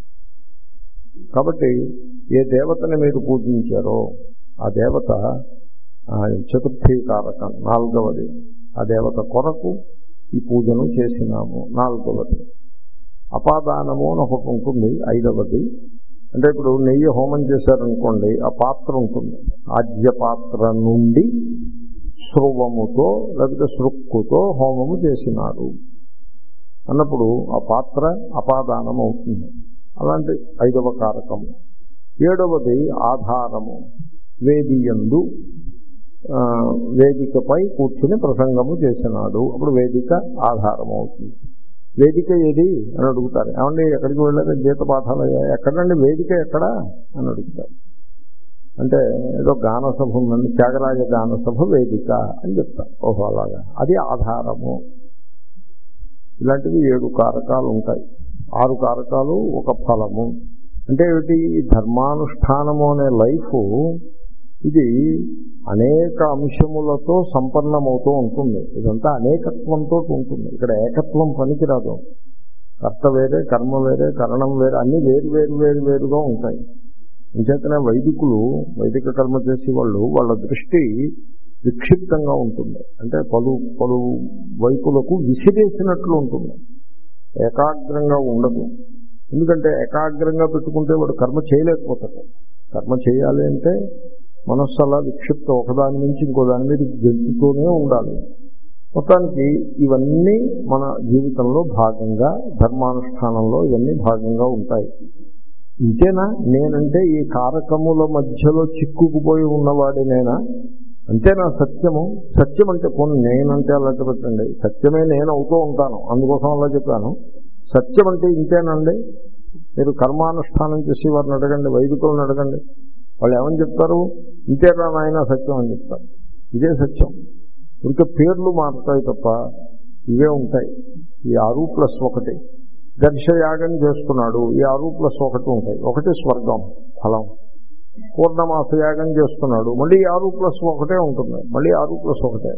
కాబట్టి ఏ దేవతని మీరు పూజించారో ఆ దేవత ఆ, చతుర్థీ కారకం నాలుగవది ఆ దేవత కొరకు ఈ పూజను చేసినాము నాలుగవది అపాదానము అని ఒకటి ఉంటుంది ఐదవది అంటే ఇప్పుడు నెయ్యి హోమం చేశారనుకోండి ఆ పాత్ర ఉంటుంది ఆజ్య పాత్ర నుండి స్రువముతో లేకపోతే సృక్కుతో హోమము చేసినారు అన్నప్పుడు ఆ పాత్ర అపాదానం అవుతుంది అలాంటి ఐదవ కారకము ఏడవది ఆధారము వేదియందు ఆ, వేదికపై కూర్చుని ప్రసంగము చేసినాడు అప్పుడు వేదిక ఆధారం అవుతుంది వేదిక ఏది అని అడుగుతారు ఏమండి ఎక్కడికి వెళ్ళారు గీత పాఠాలు అయ్యాయి ఎక్కడండి వేదిక ఎక్కడా అని అడుగుతారు అంటే ఏదో గాన సభ ఉందండి త్యాగరాజ గాన సభ వేదిక అని చెప్తారు ఓహో అలాగా అది ఆధారము ఇలాంటివి ఏడు కారకాలు ఉంటాయి ఆరు కారకాలు ఒక ఫలము అంటే ఏమిటి ఈ ధర్మానుష్ఠానము అనే లైఫ్ ఇది అనేక అంశములతో సంపన్నమవుతూ ఉంటుంది ఇదంతా అనేకత్వంతో ఉంటుంది ఇక్కడ ఏకత్వం పనికిరాదు కర్త వేరే కర్మ వేరే కరణం వేరే అన్ని వేరు వేరు వేరు వేరుగా ఉంటాయి అంచేతనే వైదికులు వైదిక కర్మ చేసే వాళ్ళు వాళ్ళ దృష్టి విక్షిప్తంగా ఉంటుంది అంటే పలు పలు వైపులకు విసిరేసినట్లు ఉంటుంది ఏకాగ్రంగా ఉండదు ఎందుకంటే ఏకాగ్రంగా పెట్టుకుంటే వాడు కర్మ చేయలేకపోతాడు కర్మ చేయాలి అంటే మనస్సు అలా విక్షిప్తం ఒకదాని నుంచి ఇంకో దాని మీద గెలుపుతూనే ఉండాలి మొత్తానికి ఇవన్నీ మన జీవితంలో భాగంగా ధర్మానుష్ఠానంలో ఇవన్నీ భాగంగా ఉంటాయి ఇంతేనా నేనంటే ఈ కారకముల మధ్యలో చిక్కుకుపోయి ఉన్నవాడినేనా అంతేనా సత్యము సత్యం అంటే పోనీ నేనంటే అలా పెట్టండి సత్యమే నేను అవుతూ ఉంటాను అందుకోసం అలా చెప్పాను సత్యం అంటే ఇంతేనండి మీరు కర్మానుష్ఠానం చేసి వారిని అడగండి వైదికులను అడగండి వాళ్ళు ఏమని చెప్తారు ఇంతేనా నాయన సత్యం అని చెప్తారు ఇదే సత్యం ఇంకా పేర్లు మారుతాయి తప్ప ఇవే ఉంటాయి ఈ ఆరు ప్లస్ ఒకటి దర్శయాగం చేస్తున్నాడు ఈ ఆరు ప్లస్ ఒకటి ఉంటాయి ఒకటి స్వర్గం ఫలం పూర్ణమాస యాగం చేస్తున్నాడు మళ్ళీ ఆరు ప్లస్ ఒకటే ఉంటుంది మళ్ళీ ఆరు ప్లస్ ఒకటే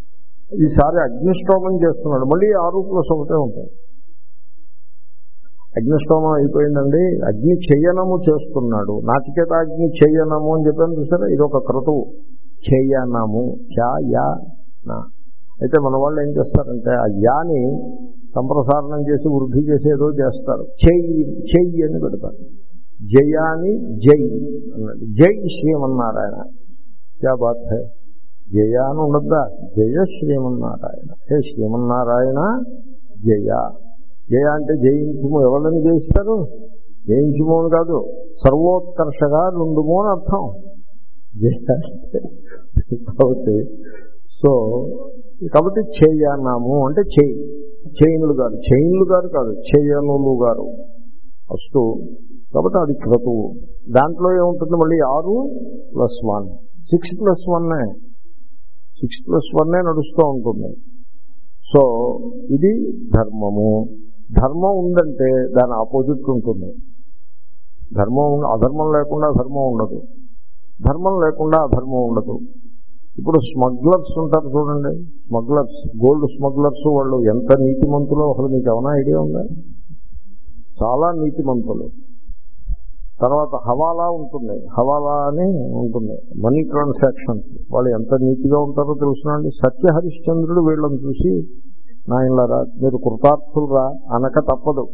ఈసారి అగ్నిష్టోమం చేస్తున్నాడు మళ్ళీ ఆరు ప్లస్ ఒకటే ఉంటాయి అగ్నిష్టోమం అయిపోయిందండి అగ్ని చెయ్యనము చేస్తున్నాడు నాచికేత అగ్ని చెయ్యనము అని చెప్పాను చూసారా ఇది ఒక క్రతువు చెయ్యనము చా యా నా అయితే మన వాళ్ళు ఏం చేస్తారంటే ఆ యాని సంప్రసారణం చేసి వృద్ధి చేసి ఏదో చేస్తారు చెయ్యి చెయ్యి అని పెడతారు జయాని జై అన్నాడు జై శ్రీమన్నారాయణ క్యా బాత్ హై జయ అని ఉండద్దా జయ శ్రీమన్నారాయణ హే శ్రీమన్నారాయణ జయ జయ అంటే జయించుము ఎవరిని జయిస్తారు జయించుము అని కాదు సర్వోత్కర్షగా నుండుము అని అర్థం జయ అంటే కాబట్టి సో కాబట్టి చేయన్నాము అంటే చేయి చైన్లు గారు చైన్లు గారు కాదు చేయనులు గారు అస్తు కాబట్టి అది క్రతువు దాంట్లో ఏముంటుంది మళ్ళీ ఆరు ప్లస్ వన్ సిక్స్ ప్లస్ వన్నే సిక్స్ ప్లస్ వన్నే నడుస్తూ ఉంటుంది సో ఇది ధర్మము ధర్మం ఉందంటే దాని ఆపోజిట్ ఉంటుంది ధర్మం ఉన్న- అధర్మం లేకుండా ధర్మం ఉండదు ధర్మం లేకుండా అధర్మం ఉండదు ఇప్పుడు స్మగ్లర్స్ ఉంటారు చూడండి స్మగ్లర్స్ గోల్డ్ స్మగ్లర్స్ వాళ్ళు ఎంత నీతిమంతులో అసలు మీకు ఏమైనా ఐడియా ఉందా చాలా నీతిమంతులు తర్వాత హవాలా ఉంటుంది హవాలా అని ఉంటుంది మనీ ట్రాన్సాక్షన్స్ వాళ్ళు ఎంత నీతిగా ఉంటారో తెలుసునండి సత్య హరిశ్చంద్రుడు వీళ్ళని చూసి నాయనలారా మీరు కృతార్థులరా అనక తప్పదు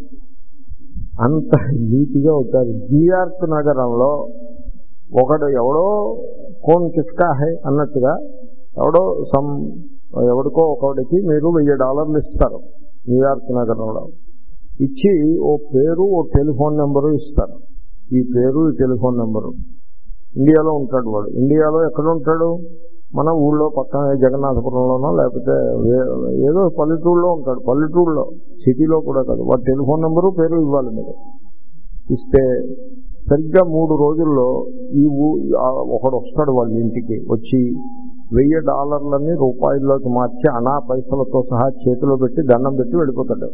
అంత నీతిగా ఉంటారు న్యూయార్క్ నగరంలో ఒకడు ఎవడో కోన్ కిస్కా హై అన్నట్టుగా ఎవడో సమ్ ఎవడికో ఒకడికి మీరు వెయ్యి డాలర్లు ఇస్తారు న్యూయార్క్ నగరంలో ఇచ్చి ఓ పేరు ఓ టెలిఫోన్ నెంబరు ఇస్తారు ఈ పేరు ఈ టెలిఫోన్ నెంబరు ఇండియాలో ఉంటాడు వాడు ఇండియాలో ఎక్కడ ఉంటాడు మన ఊళ్ళో పక్కన జగన్నాథపురంలోనో లేకపోతే వే- ఏదో పల్లెటూరులో ఉంటాడు పల్లెటూరులో సిటీలో కూడా కాదు వాడి టెలిఫోన్ నెంబరు పేరు ఇవ్వాలి మీరు ఇస్తే సరిగ్గా మూడు రోజుల్లో ఈ ఊ ఆ ఒకడు వస్తాడు వాళ్ళ ఇంటికి వచ్చి వెయ్యి డాలర్లని రూపాయల్లోకి మార్చి అనా పైసలతో సహా చేతిలో పెట్టి దండం పెట్టి వెళ్ళిపోతాడు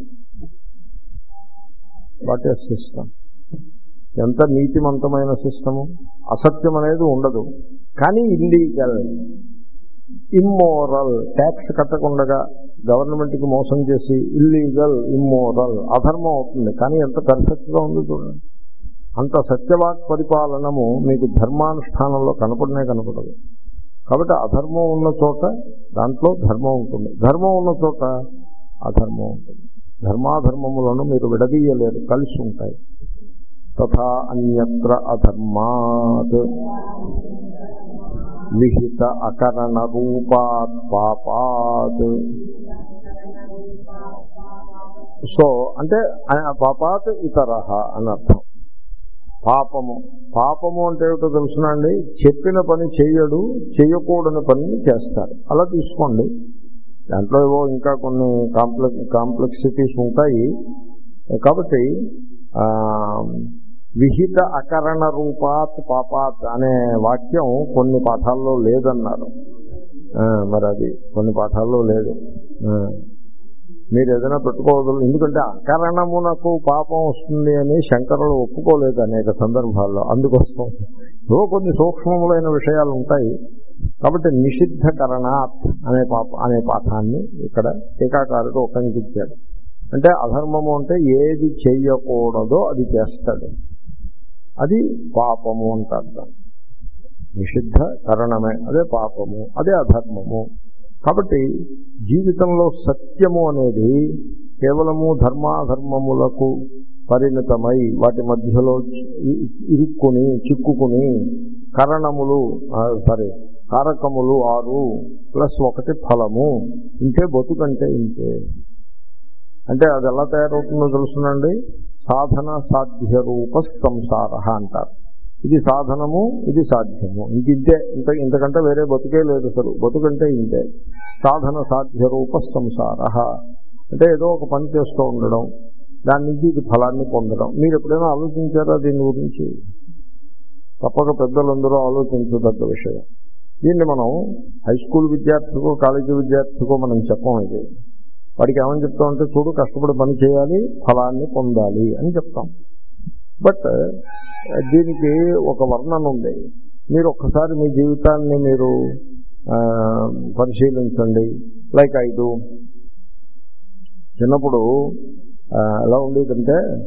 వాట్ ఏ సిస్టమ్ ఎంత నీతిమంతమైన సిస్టము అసత్యం అనేది ఉండదు కానీ ఇల్లీగల్ ఇమ్మోరల్ ట్యాక్స్ కట్టకుండా గవర్నమెంట్కి మోసం చేసి ఇల్లీగల్ ఇమ్మోరల్ అధర్మం అవుతుంది కానీ ఎంత పర్ఫెక్ట్గా ఉంది చూడండి అంత సత్యవాక్ పరిపాలనము మీకు ధర్మానుష్ఠానంలో కనపడనే కనపడదు కాబట్టి అధర్మం ఉన్న చోట దాంట్లో ధర్మం ఉంటుంది ధర్మం ఉన్న చోట అధర్మం ఉంటుంది ధర్మాధర్మములను మీరు విడదీయలేరు కలిసి ఉంటాయి తథా అన్యత్ర అధర్మాత్ విహిత అకరణ రూపాత్ పాపాత్ సో అంటే ఆ పాపాత్ ఇతర అని అర్థం పాపము పాపము అంటే ఏమిటో తెలుసునండి చెప్పిన పని చేయడు చేయకూడని పనిని చేస్తారు అలా తీసుకోండి దాంట్లో ఏవో ఇంకా కొన్ని కాంప్లెక్ కాంప్లెక్సిటీస్ ఉంటాయి కాబట్టి ఆ, విహిత అకరణ రూపాత్ పాపాత్ అనే వాక్యం కొన్ని పాఠాల్లో లేదన్నారు ఆ, మరి అది కొన్ని పాఠాల్లో లేదు ఆ. మీరు ఏదైనా పెట్టుకోవద్దు ఎందుకంటే అకరణమునకు పాపం వస్తుంది అని శంకరులు ఒప్పుకోలేదు అనేక సందర్భాల్లో అందుకోసం ఏవో కొన్ని సూక్ష్మములైన విషయాలు ఉంటాయి కాబట్టి నిషిద్ధ కరణాత్ అనే పాప అనే పాఠాన్ని ఇక్కడ టీకాకారుడు ఉపయోగించాడు అంటే అధర్మము అంటే ఏది చెయ్యకూడదో అది చేస్తాడు అది పాపము అంటారు దాన్ని. నిషిద్ధ కరణమే అదే పాపము అదే అధర్మము కాబట్టి జీవితంలో సత్యము అనేది కేవలము ధర్మాధర్మములకు పరిణతమై వాటి మధ్యలో చి- ఇరుక్కుని చిక్కుకుని కరణములు సారీ కారకములు ఆరు ప్లస్ ఒకటి ఫలము ఇంతే బతుకంటే ఇంతే అంటే అది ఎలా తయారవుతుందో తెలుసునండి సాధన సాధ్య రూప సంసార అంటారు ఇది సాధనము ఇది సాధ్యము ఇంక ఇంతే ఇంత ఇంతకంటే వేరే బతుకే లేదు అసలు బతుకంటే ఇంతే సాధన సాధ్య రూప సంసార అంటే ఏదో ఒక పని చేస్తూ ఉండడం దాని నుంచి ఇది ఫలాన్ని పొందడం మీరు ఎప్పుడైనా ఆలోచించారా దీని గురించి తప్పక పెద్దలందరూ ఆలోచించదగ్గ విషయం దీన్ని మనం హై స్కూల్ విద్యార్థికో కాలేజీ విద్యార్థికో మనం చెప్పం ఇది వాడికి ఏమని చెప్తామంటే చూడు కష్టపడి పని చేయాలి ఫలాన్ని పొందాలి అని చెప్తాం బట్ దీనికి ఒక వర్ణన ఉంది మీరు ఒక్కసారి మీ జీవితాన్ని మీరు ఆ, పరిశీలించండి లైక్ ఐదు చిన్నప్పుడు ఆ, ఎలా ఉండేదంటే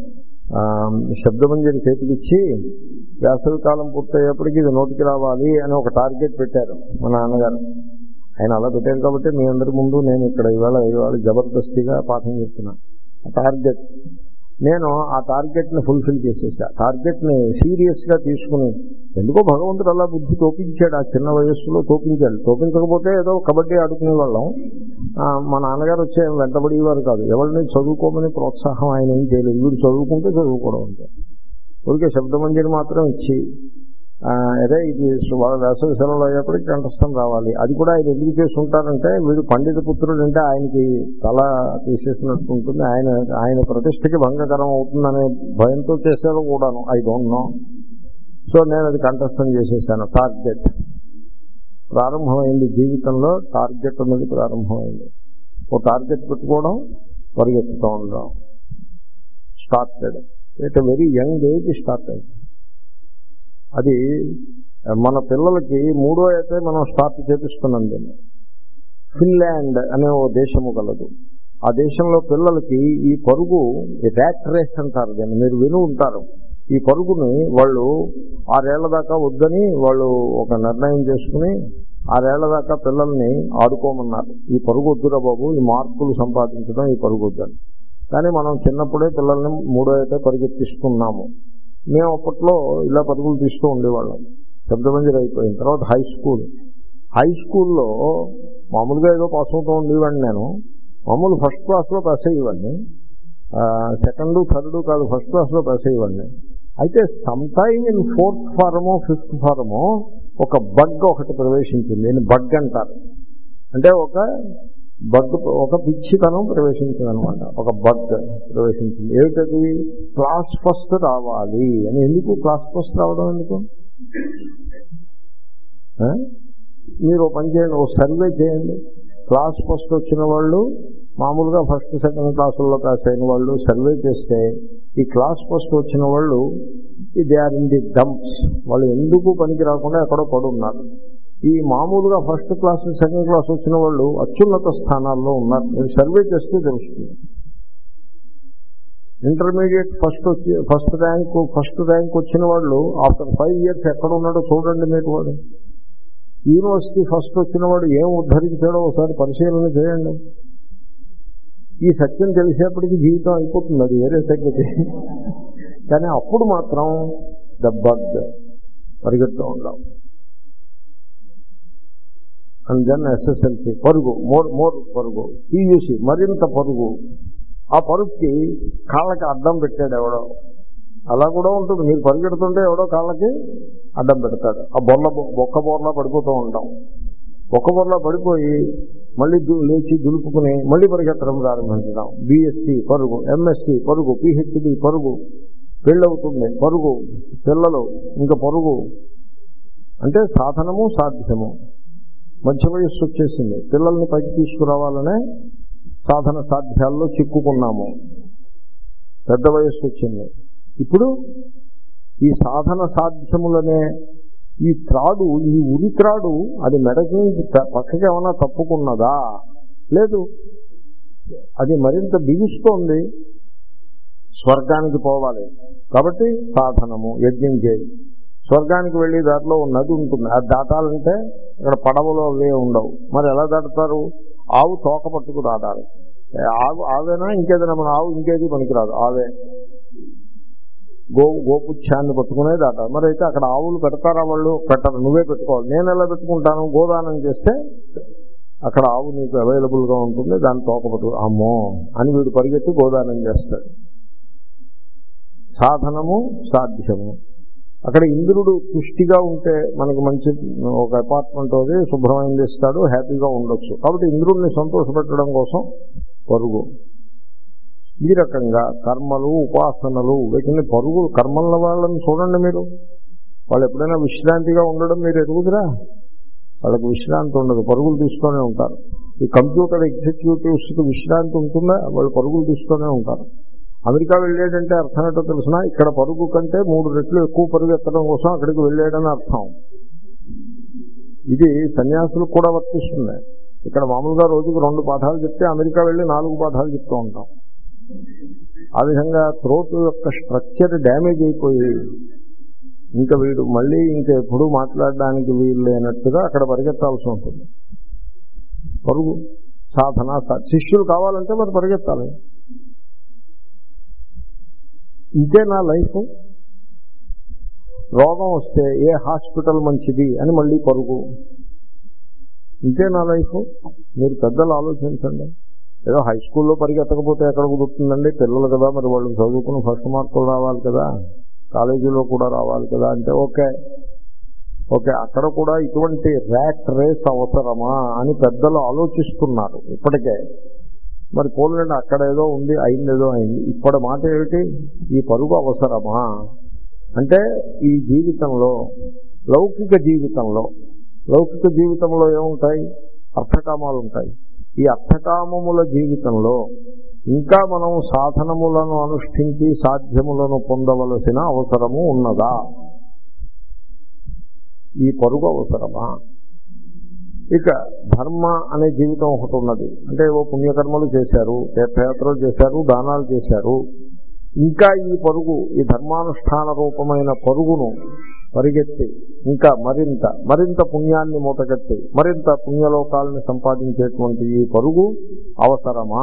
ఆ, శబ్దమంజరి చేతికిచ్చి వేసవి కాలం పూర్తయ్యేప్పటికి ఇది నోటికి రావాలి అని ఒక టార్గెట్ పెట్టారు మా నాన్నగారు ఆయన అలా పెట్టారు కాబట్టి మీ అందరి ముందు నేను ఇక్కడ ఇవాళ ఇవాళ జబర్దస్తిగా పాఠం చెప్తున్నా టార్గెట్ నేను ఆ టార్గెట్ ని ఫుల్ఫిల్ చేసేసా టార్గెట్ ని సీరియస్ గా తీసుకుని ఎందుకో భగవంతుడు అలా బుద్ధి తోపించాడు ఆ చిన్న వయస్సులో తోపించాడు తోపించకపోతే ఏదో కబడ్డీ ఆడుకునే వాళ్ళం ఆ, మా నాన్నగారు వచ్చే వెంటబడేవారు కాదు ఎవరిని చదువుకోమని ప్రోత్సాహం ఆయన ఏం చేయలేదు వీడు చదువుకుంటే చదువుకోవడం అంతే ఊరికే శబ్దమంజరి మాత్రం ఇచ్చి ఆ, అదే ఇది వాళ్ళ వేసవి సెలవులు అయ్యేప్పటికి కంఠస్థం రావాలి అది కూడా ఆయన ఎందుకు చేసుకుంటారంటే వీడు పండిత పుత్రుడు అంటే ఆయనకి తల తీసేసినట్టు ఉంటుంది ఆయన ఆయన ప్రతిష్టకి భంగకరం అవుతుందనే భయంతో చేశారో కూడాను ఐ డోంట్ నో సో నేను అది కంఠస్థం చేసేసాను టార్గెట్ ప్రారంభమైంది జీవితంలో టార్గెట్ అనేది ప్రారంభమైంది ఓ టార్గెట్ పెట్టుకోవడం పరిగెత్తుతూ ఉండడం started at very young age start అయింది అది మన పిల్లలకి మూడో అయితే మనం స్టార్ట్ చేపిస్తున్నాం దీన్ని ఫిన్లాండ్ అనే ఓ దేశము కలదు ఆ దేశంలో పిల్లలకి ఈ పరుగు ర్యాట్ రేస్ అంటారు దాన్ని మీరు విని ఉంటారు ఈ పరుగుని వాళ్ళు ఆరేళ్ల దాకా వద్దని వాళ్ళు ఒక నిర్ణయం చేసుకుని ఆరేళ్ల దాకా పిల్లల్ని ఆడుకోమన్నారు ఈ పరుగు వద్దురా బాబు ఈ మార్కులు సంపాదించడం ఈ పరుగు వద్దని కానీ మనం చిన్నప్పుడే పిల్లల్ని మూడో అయితే పరిగెత్తిస్తున్నాము మేము అప్పట్లో ఇలా పరుగులు తీస్తూ ఉండేవాళ్ళం శబ్దమంజరి అయిపోయిన తర్వాత హై స్కూల్ హై స్కూల్లో మామూలుగా ఏదో పాస్ అవుతూ ఉండేవాడిని నేను మామూలు ఫస్ట్ క్లాస్లో పాస్ అయ్యేవాడిని సెకండ్ థర్డ్ కాదు ఫస్ట్ క్లాస్లో పాస్ అయ్యేవాడిని అయితే సమ్ టైమ్ ఇన్ ఫోర్త్ ఫారమో ఫిఫ్త్ ఫారమో ఒక బగ్ ఒకటి ప్రవేశించింది నేను బగ్ అంటారు అంటే ఒక బగ్ ఒక పిచ్చితనం ప్రవేశించింది అనమాట ఒక బగ్ ప్రవేశించింది ఏమిటది క్లాస్ ఫస్ట్ రావాలి అని ఎందుకు క్లాస్ ఫస్ట్ రావడం ఎందుకు ఆ? మీరు ఓ పని చేయండి ఓ సర్వే చేయండి క్లాస్ ఫస్ట్ వచ్చిన వాళ్ళు మామూలుగా ఫస్ట్ సెకండ్ క్లాసుల్లో పాస్ అయిన వాళ్ళు సర్వే చేస్తే ఈ క్లాస్ ఫస్ట్ వచ్చిన వాళ్ళు they are in the dumps వాళ్ళు ఎందుకు పనికి రాకుండా ఎక్కడో పడున్నారు ఈ మామూలుగా ఫస్ట్ క్లాస్ సెకండ్ క్లాస్ వచ్చిన వాళ్ళు అత్యున్నత స్థానాల్లో ఉన్నారు మీరు సర్వే చేస్తే తెలుస్తుంది ఇంటర్మీడియట్ ఫస్ట్ వచ్చి ఫస్ట్ ర్యాంక్ ఫస్ట్ ర్యాంక్ వచ్చిన వాళ్ళు ఆఫ్టర్ ఫైవ్ ఇయర్స్ ఎక్కడ ఉన్నాడో చూడండి మీరు వాడు యూనివర్సిటీ ఫస్ట్ వచ్చిన వాడు ఏం ఉద్ధరించాడో ఒకసారి పరిశీలన చేయండి ఈ సత్యం తెలిసేప్పటికీ జీవితం అయిపోతుంది అది వేరే సంగతి కానీ అప్పుడు మాత్రం ద బగ్ పరిగెడుతూ ఉండాం అండ్ దెన్ ఎస్ఎస్ఎల్సి పరుగు మోర్ మోర్ పరుగు టీయూసి మరింత పరుగు ఆ పరుగుకి కాళ్ళకి అడ్డం పెట్టాడు ఎవడో అలా కూడా ఉంటుంది మీరు పరిగెడుతుంటే ఎవడో కాళ్ళకి అడ్డం పెడతాడు ఆ బొర్ల బొక్క బొర్లా పడిపోతూ ఉంటాం బొక్క బొర్లా పడిపోయి మళ్ళీ దు- లేచి దులుపుకుని మళ్ళీ పరిగెత్తడం ప్రారంభించడం బిఎస్సి పరుగు ఎంఎస్సి పరుగు పిహెచ్డి పరుగు పెళ్ళవుతుంది పరుగు పిల్లలు ఇంకా పరుగు అంటే సాధనము సాధ్యము మధ్య వయస్సు వచ్చేసింది పిల్లల్ని పైకి తీసుకురావాలనే సాధన సాధ్యాల్లో చిక్కుకున్నాము పెద్ద వయస్సు వచ్చింది ఇప్పుడు ఈ సాధన సాధ్యములనే ఈ త్రాడు ఈ ఉరి త్రాడు అది మెడకి నుంచి త- పక్కకి ఏమైనా తప్పుకున్నదా లేదు అది మరింత బిగుస్తోంది స్వర్గానికి పోవాలి కాబట్టి సాధనము యజ్ఞం చేయి స్వర్గానికి వెళ్ళి దాంట్లో ఓ నది ఉంటుంది అది దాటాలంటే ఇక్కడ పడవలు అవే ఉండవు మరి ఎలా దాటుతారు ఆవు తోక పట్టుకు దాటాలి ఏ, ఆవు ఆవేనా ఇంకేదైనా మన ఆవు ఇంకేది పనికిరాదు ఆవే గో గోపుచ్ఛాన్ని పట్టుకునే దాటాలి మరి అయితే అక్కడ ఆవులు పెడతారా వాళ్ళు పెట్టరు నువ్వే పెట్టుకోవాలి నేను ఎలా పెట్టుకుంటాను గోదానం చేస్తే అక్కడ ఆవు నీకు అవైలబుల్ గా ఉంటుంది దాన్ని తోక పట్టుకు అమ్మో అని వీడు పరిగెత్తి గోదానం చేస్తాడు సాధనము సాధ్యము అక్కడ ఇంద్రుడు పుష్టిగా ఉంటే మనకు మంచి ఒక అపార్ట్మెంట్ అది శుభ్రమైంది ఇస్తాడు హ్యాపీగా ఉండొచ్చు కాబట్టి ఇంద్రుడిని సంతోషపెట్టడం కోసం పరుగు ఈ రకంగా కర్మలు ఉపాసనలు వీటిని పరుగు కర్మల వాళ్ళని చూడండి మీరు వాళ్ళు ఎప్పుడైనా విశ్రాంతిగా ఉండడం మీరు ఎరుగుదురా వాళ్ళకి విశ్రాంతి ఉండదు పరుగులు తీసుకొనే ఉంటారు ఈ కంప్యూటర్ ఎగ్జిక్యూటివ్స్ కి విశ్రాంతి ఉంటుందా వాళ్ళు పరుగులు తీసుకొనే ఉంటారు అమెరికా వెళ్ళాడంటే అర్థం ఏంటో తెలిసిన ఇక్కడ పరుగు కంటే మూడు రెట్లు ఎక్కువ పరుగు ఎత్తడం కోసం అక్కడికి వెళ్ళాడని అర్థం ఇది సన్యాసులకు కూడా వర్తిస్తుంది ఇక్కడ మామూలుగా రోజుకు రెండు పాఠాలు చెప్తే అమెరికా వెళ్ళి నాలుగు పాఠాలు చెప్తూ ఉంటాం ఆ విధంగా త్రోట్ యొక్క స్ట్రక్చర్ డ్యామేజ్ అయిపోయి ఇంకా వీడు మళ్ళీ ఇంకా ఎప్పుడు మాట్లాడడానికి వీలు లేనట్టుగా అక్కడ పరిగెత్తాల్సి ఉంటుంది పరుగు సాధన సా- శిష్యులు కావాలంటే మరి పరిగెత్తాలి ఇంతే నా లైఫ్ రోగం వస్తే ఏ హాస్పిటల్ మంచిది అని మళ్ళీ పరుగు ఇంతే నా లైఫ్ మీరు పెద్దలు ఆలోచించండి ఏదో హై స్కూల్లో పరిగెత్తకపోతే ఎక్కడ కుదురుతుందండి పిల్లలు కదా మరి వాళ్ళు చదువుకుని ఫస్ట్ మార్కులు రావాలి కదా కాలేజీలో కూడా రావాలి కదా అంటే ఓకే ఓకే అక్కడ కూడా ఇటువంటి ర్యాట్ రేస్ అవసరమా అని పెద్దలు ఆలోచిస్తున్నారు ఇప్పటికే మరి పోలండి అక్కడ ఏదో ఉంది అయింది ఏదో అయింది ఇప్పటి మాట ఏమిటి ఈ పరుగు అవసరమా అంటే ఈ జీవితంలో లౌకిక జీవితంలో లౌకిక జీవితంలో ఏముంటాయి అర్థకామాలు ఉంటాయి ఈ అర్థకామముల జీవితంలో ఇంకా మనం సాధనములను అనుష్ఠించి సాధ్యములను పొందవలసిన అవసరము ఉన్నదా ఈ పరుగు అవసరమా ఇక ధర్మ అనే జీవితం ఒకటి ఉన్నది అంటే ఓ పుణ్యకర్మలు చేశారు తీర్థయాత్రలు చేశారు దానాలు చేశారు ఇంకా ఈ పరుగు ఈ ధర్మానుష్ఠాన రూపమైన పరుగును పరిగెత్తి ఇంకా మరింత మరింత పుణ్యాన్ని మూటగట్టి మరింత పుణ్యలోకాలని సంపాదించేటువంటి ఈ పరుగు అవసరమా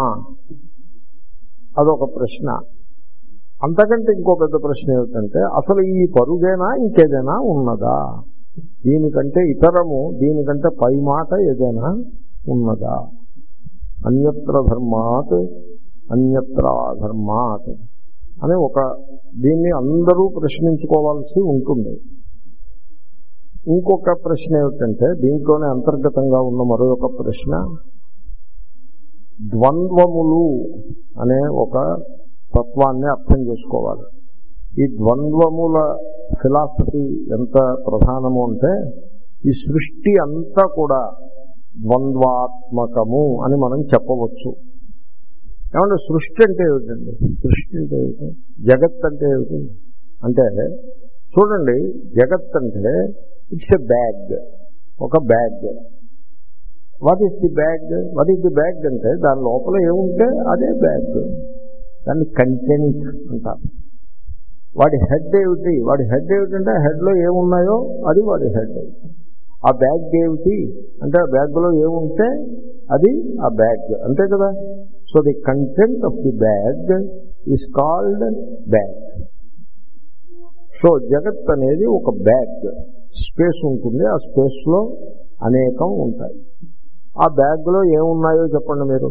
అదొక ప్రశ్న అంతకంటే ఇంకో పెద్ద ప్రశ్న ఏమిటంటే అసలు ఈ పరుగేనా ఇంకేదైనా ఉన్నదా దీనికంటే ఇతరము దీనికంటే పై మాట ఏదైనా ఉన్నదా అన్యత్ర ధర్మాత్ అన్యత్ర ధర్మాత్ అనే ఒక దీన్ని అందరూ ప్రశ్నించుకోవాల్సి ఉంటుంది ఇంకొక ప్రశ్న ఏమిటంటే దీంట్లోనే అంతర్గతంగా ఉన్న మరొక ప్రశ్న ద్వంద్వములు అనే ఒక తత్వాన్ని అర్థం చేసుకోవాలి ఈ ద్వంద్వముల ఫిలాసఫీ ఎంత ప్రధానము అంటే ఈ సృష్టి అంతా కూడా ద్వంద్వాత్మకము అని మనం చెప్పవచ్చు ఏమంటే సృష్టి అంటే ఏమిటండి సృష్టి అంటే ఏమిటి జగత్ అంటే ఏమిటి అంటే చూడండి జగత్ అంటే ఇట్స్ ఎ బ్యాగ్ ఒక bag what is the bag what is the bag అంటే దాని లోపల ఏముంటే అదే బ్యాగ్ దాన్ని కంటెంట్ అంటారు వాడి హెడ్ ఏమిటి వాడి హెడ్ ఏమిటంటే హెడ్లో ఏమున్నాయో అది వాడి హెడ్ ఆ బ్యాగ్ ఏమిటి అంటే ఆ బ్యాగ్లో ఏముంటే అది ఆ బ్యాగ్ అంతే కదా so the content of the bag is called bag so జగత్ అనేది ఒక బ్యాగ్ స్పేస్ ఉంటుంది ఆ స్పేస్లో అనేకం ఉంటాయి ఆ బ్యాగ్లో ఏమున్నాయో చెప్పండి మీరు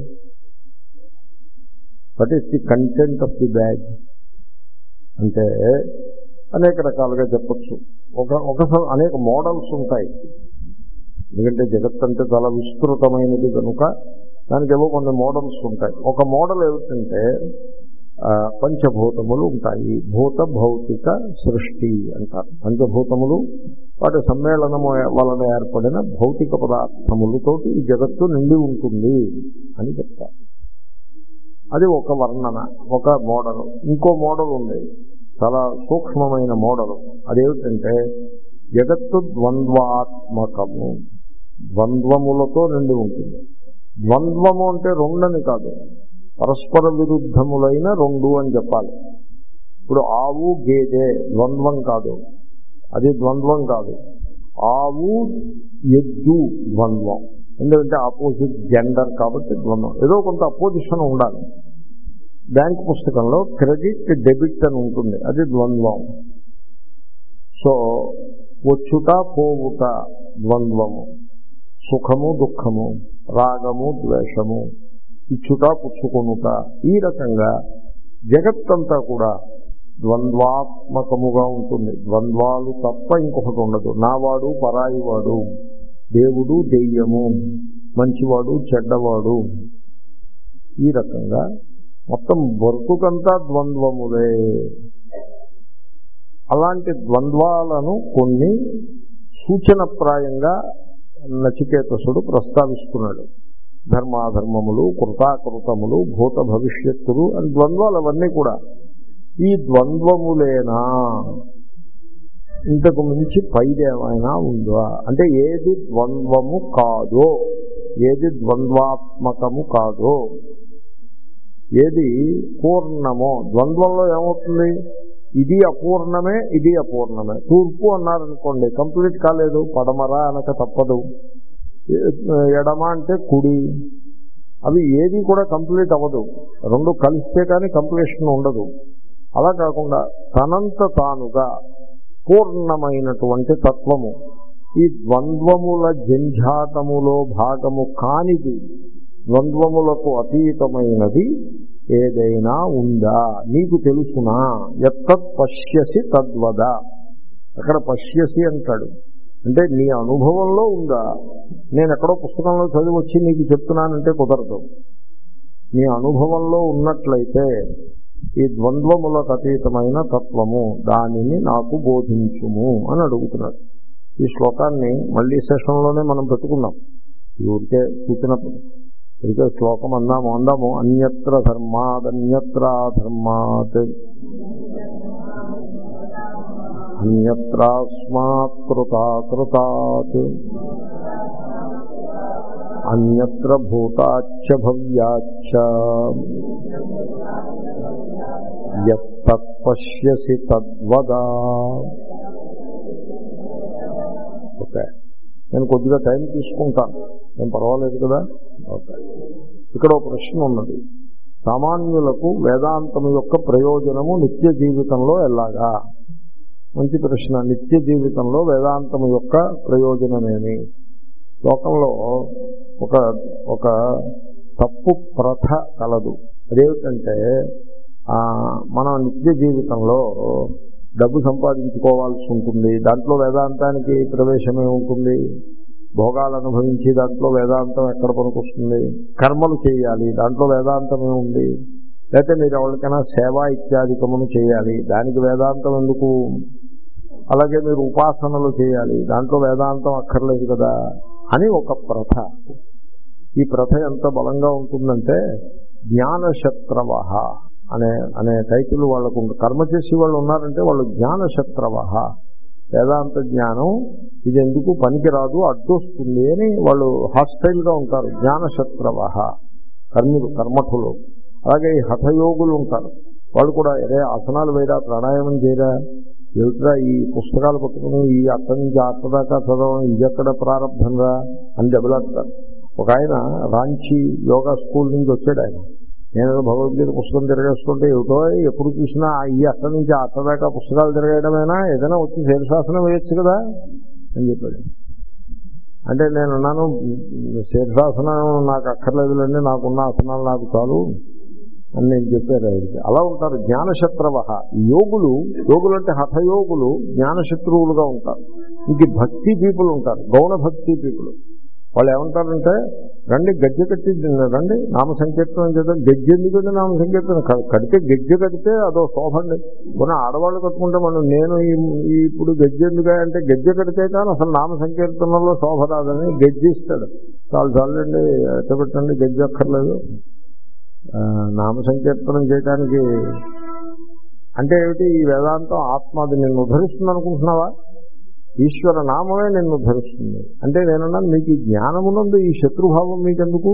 what is the content of the bag అంటే అనేక రకాలుగా చెప్పచ్చు ఒక ఒక స- అనేక మోడల్స్ ఉంటాయి ఎందుకంటే జగత్ అంటే చాలా విస్తృతమైనది కనుక దానికి ఏవో కొన్ని మోడల్స్ ఉంటాయి ఒక మోడల్ ఏమిటంటే ఆ, పంచభూతములు ఉంటాయి భూత భౌతిక సృష్టి అంటారు పంచభూతములు వాటి సమ్మేళనము వలన ఏర్పడిన భౌతిక పదార్థములతోటి ఈ జగత్తు నిండి ఉంటుంది అని చెప్తారు అది ఒక వర్ణన ఒక మోడల్ ఇంకో మోడల్ ఉంది చాలా సూక్ష్మమైన మోడల్ అదేమిటంటే జగత్తు ద్వంద్వాత్మకము ద్వంద్వములతో నిండి ఉంటుంది ద్వంద్వము అంటే రెండని కాదు పరస్పర విరుద్ధములైన రెండు అని చెప్పాలి ఇప్పుడు ఆవు గేదె ద్వంద్వం కాదు అది ద్వంద్వం కాదు ఆవు ఎద్దు ద్వంద్వం ఎందుకంటే ఆపోజిట్ జెండర్ కాబట్టి ద్వంద్వం ఏదో కొంత అపోజిషన్ ఉండాలి బ్యాంక్ పుస్తకంలో క్రెడిట్ డెబిట్ అని ఉంటుంది అది ద్వంద్వం సో వచ్చుట పోవుట ద్వంద్వము సుఖము దుఃఖము రాగము ద్వేషము ఇచ్చుట పుచ్చుకొనుట ఈ రకంగా జగత్తంతా కూడా ద్వంద్వాత్మకముగా ఉంటుంది ద్వంద్వాలు తప్ప ఇంకొకటి ఉండదు నావాడు పరాయివాడు దేవుడు దెయ్యము మంచివాడు చెడ్డవాడు ఈ రకంగా మొత్తం బతుకంతా ద్వంద్వములే అలాంటి ద్వంద్వాలను కొన్ని సూచనప్రాయంగా నచికేతసుడు ప్రస్తావిస్తున్నాడు ధర్మాధర్మములు కృతాకృతములు భూత భవిష్యత్తులు అని ద్వంద్వాలు అవన్నీ కూడా ఈ ద్వంద్వములేనా ఇంతకు మించి పైదేమైనా ఉందా అంటే ఏది ద్వంద్వము కాదో ఏది ద్వంద్వాత్మకము కాదో ఏది పూర్ణమో ద్వంద్వంలో ఏమవుతుంది ఇది అపూర్ణమే ఇది అపూర్ణమే తూర్పు అన్నారనుకోండి కంప్లీట్ కాలేదు పడమర అనక తప్పదు ఎడమ అంటే కుడి అవి ఏది కూడా కంప్లీట్ అవ్వదు రెండు కలిస్తే కానీ కంప్లీషన్ ఉండదు అలా కాకుండా తనంత తానుగా పూర్ణమైనటువంటి తత్వము ఈ ద్వంద్వముల జంఝాటములో భాగము కానిది ద్వంద్వములకు అతీతమైనది ఏదైనా ఉందా నీకు తెలుసునా ఎత్తత్ పశ్యసి తద్వద అక్కడ పశ్యసి అంటాడు అంటే నీ అనుభవంలో ఉందా నేను ఎక్కడో పుస్తకంలో చదివి వచ్చి నీకు చెప్తున్నానంటే కుదరదు నీ అనుభవంలో ఉన్నట్లయితే ఈ ద్వంద్వములకు అతీతమైన తత్వము దానిని నాకు బోధించుము అని అడుగుతున్నాడు ఈ శ్లోకాన్ని మళ్ళీ సెషన్లోనే మనం పెట్టుకున్నాం ఈ ఊరికే సూచన ఊరికే శ్లోకం అందాము అందాము అన్యత్ర ధర్మాదన్యత్ర ధర్మాత్ అన్యత్రాస్మాత్ కృతాకృతాత్ అన్యత్ర భూతాచ్చ భవ్యాచ్చ యత్పశ్యసి తద్వదా ఓకే నేను కొద్దిగా టైం తీసుకుంటాను నేను పర్వాలేదు కదా ఓకే ఇక్కడ ఒక ప్రశ్న ఉన్నది సామాన్యులకు వేదాంతం యొక్క ప్రయోజనము నిత్య జీవితంలో ఎలాగా మంచి ప్రశ్న నిత్య జీవితంలో వేదాంతం యొక్క ప్రయోజనమేమి లోకంలో ఒక ఒక తప్పు ప్రథ కలదు అదేమిటంటే మన నిత్య జీవితంలో డబ్బు సంపాదించుకోవాల్సి ఉంటుంది దాంట్లో వేదాంతానికి ప్రవేశమే ఉంటుంది భోగాలు అనుభవించి దాంట్లో వేదాంతం ఎక్కడ పనికొస్తుంది కర్మలు చేయాలి దాంట్లో వేదాంతమే ఉంది లేకపోతే మీరు ఎవరికైనా సేవా ఇత్యాధికమును చేయాలి దానికి వేదాంతం ఎందుకు అలాగే మీరు ఉపాసనలు చేయాలి దాంట్లో వేదాంతం అక్కర్లేదు కదా అని ఒక ప్రథ ఈ ప్రథ ఎంత బలంగా ఉంటుందంటే జ్ఞానశత్రవ అనే అనే టైటిల్ వాళ్ళకు కర్మ చేసి వాళ్ళు ఉన్నారంటే వాళ్ళు జ్ఞానశత్రవ వేదాంత జ్ఞానం ఇది ఎందుకు పనికిరాదు అడ్డొస్తుంది అని వాళ్ళు హాస్టైల్గా ఉంటారు జ్ఞానశత్రవ కర్ములు కర్మఠులు అలాగే ఈ హఠయోగులు ఉంటారు వాళ్ళు కూడా అరే ఆసనాలు వేయరా ప్రాణాయామం చేయరా ఏమిట్రా ఈ పుస్తకాలు పట్టుకుని ఈ అత్త నుంచి అత్త దాకా చదవడం ఇది ఎక్కడ ప్రారంభం రా అని దెబ్బలాడతారు ఒక ఆయన రాంచీ యోగా స్కూల్ నుంచి వచ్చాడు ఆయన నేను భగవద్గీత పుస్తకం తిరగేస్తుంటే ఏమిటో ఎప్పుడు చూసినా ఈ అత్త నుంచి అత్త దాకా పుస్తకాలు తిరగడమేనా ఏదైనా వచ్చి శీర్షాసనం వేయచ్చు కదా అని చెప్పాడు అంటే నేను అన్నాను శీర్షాసనం నాకు అక్కర్లేదులండి నాకున్న ఆసనాలు నాకు చాలు అని నేను చెప్పాను ఆయనకి అలా ఉంటారు జ్ఞానశత్రవ యోగులు యోగులు అంటే హఠయోగులు జ్ఞానశత్రువులుగా ఉంటారు ఇంక భక్తి పీపుల్ ఉంటారు గౌణ భక్తి పీపుల్ వాళ్ళు ఏమంటారంటే రండి గజ్జె కట్టి రండి నామ సంకీర్తనం చేద్దాం గజ్జె ఎందుకంటే నామ సంకీర్తనం కడితే గజ్జె కడితే అదో శోభ అండి కొన్ని ఆడవాళ్ళు కట్టుకుంటే మనం నేను ఈ ఇప్పుడు గజ్జె ఎందుకు అంటే గజ్జె కడితే కానీ అసలు నామ సంకీర్తనంలో శోభ రాదని గజ్జె ఇస్తాడు చాలు చాలండి ఎట్ట పెట్టండి గజ్జె అక్కర్లేదు నామ సంకీర్తనం చేయడానికి అంటే ఏమిటి ఈ వేదాంతం ఆత్మ అది నిన్ను ఉద్ధరిస్తుంది అనుకుంటున్నావా ఈశ్వర నామమే నిన్ను ఉద్ధరిస్తుంది అంటే నేనన్నాను మీకు ఈ జ్ఞానమునందు ఈ శత్రుభావం మీకెందుకు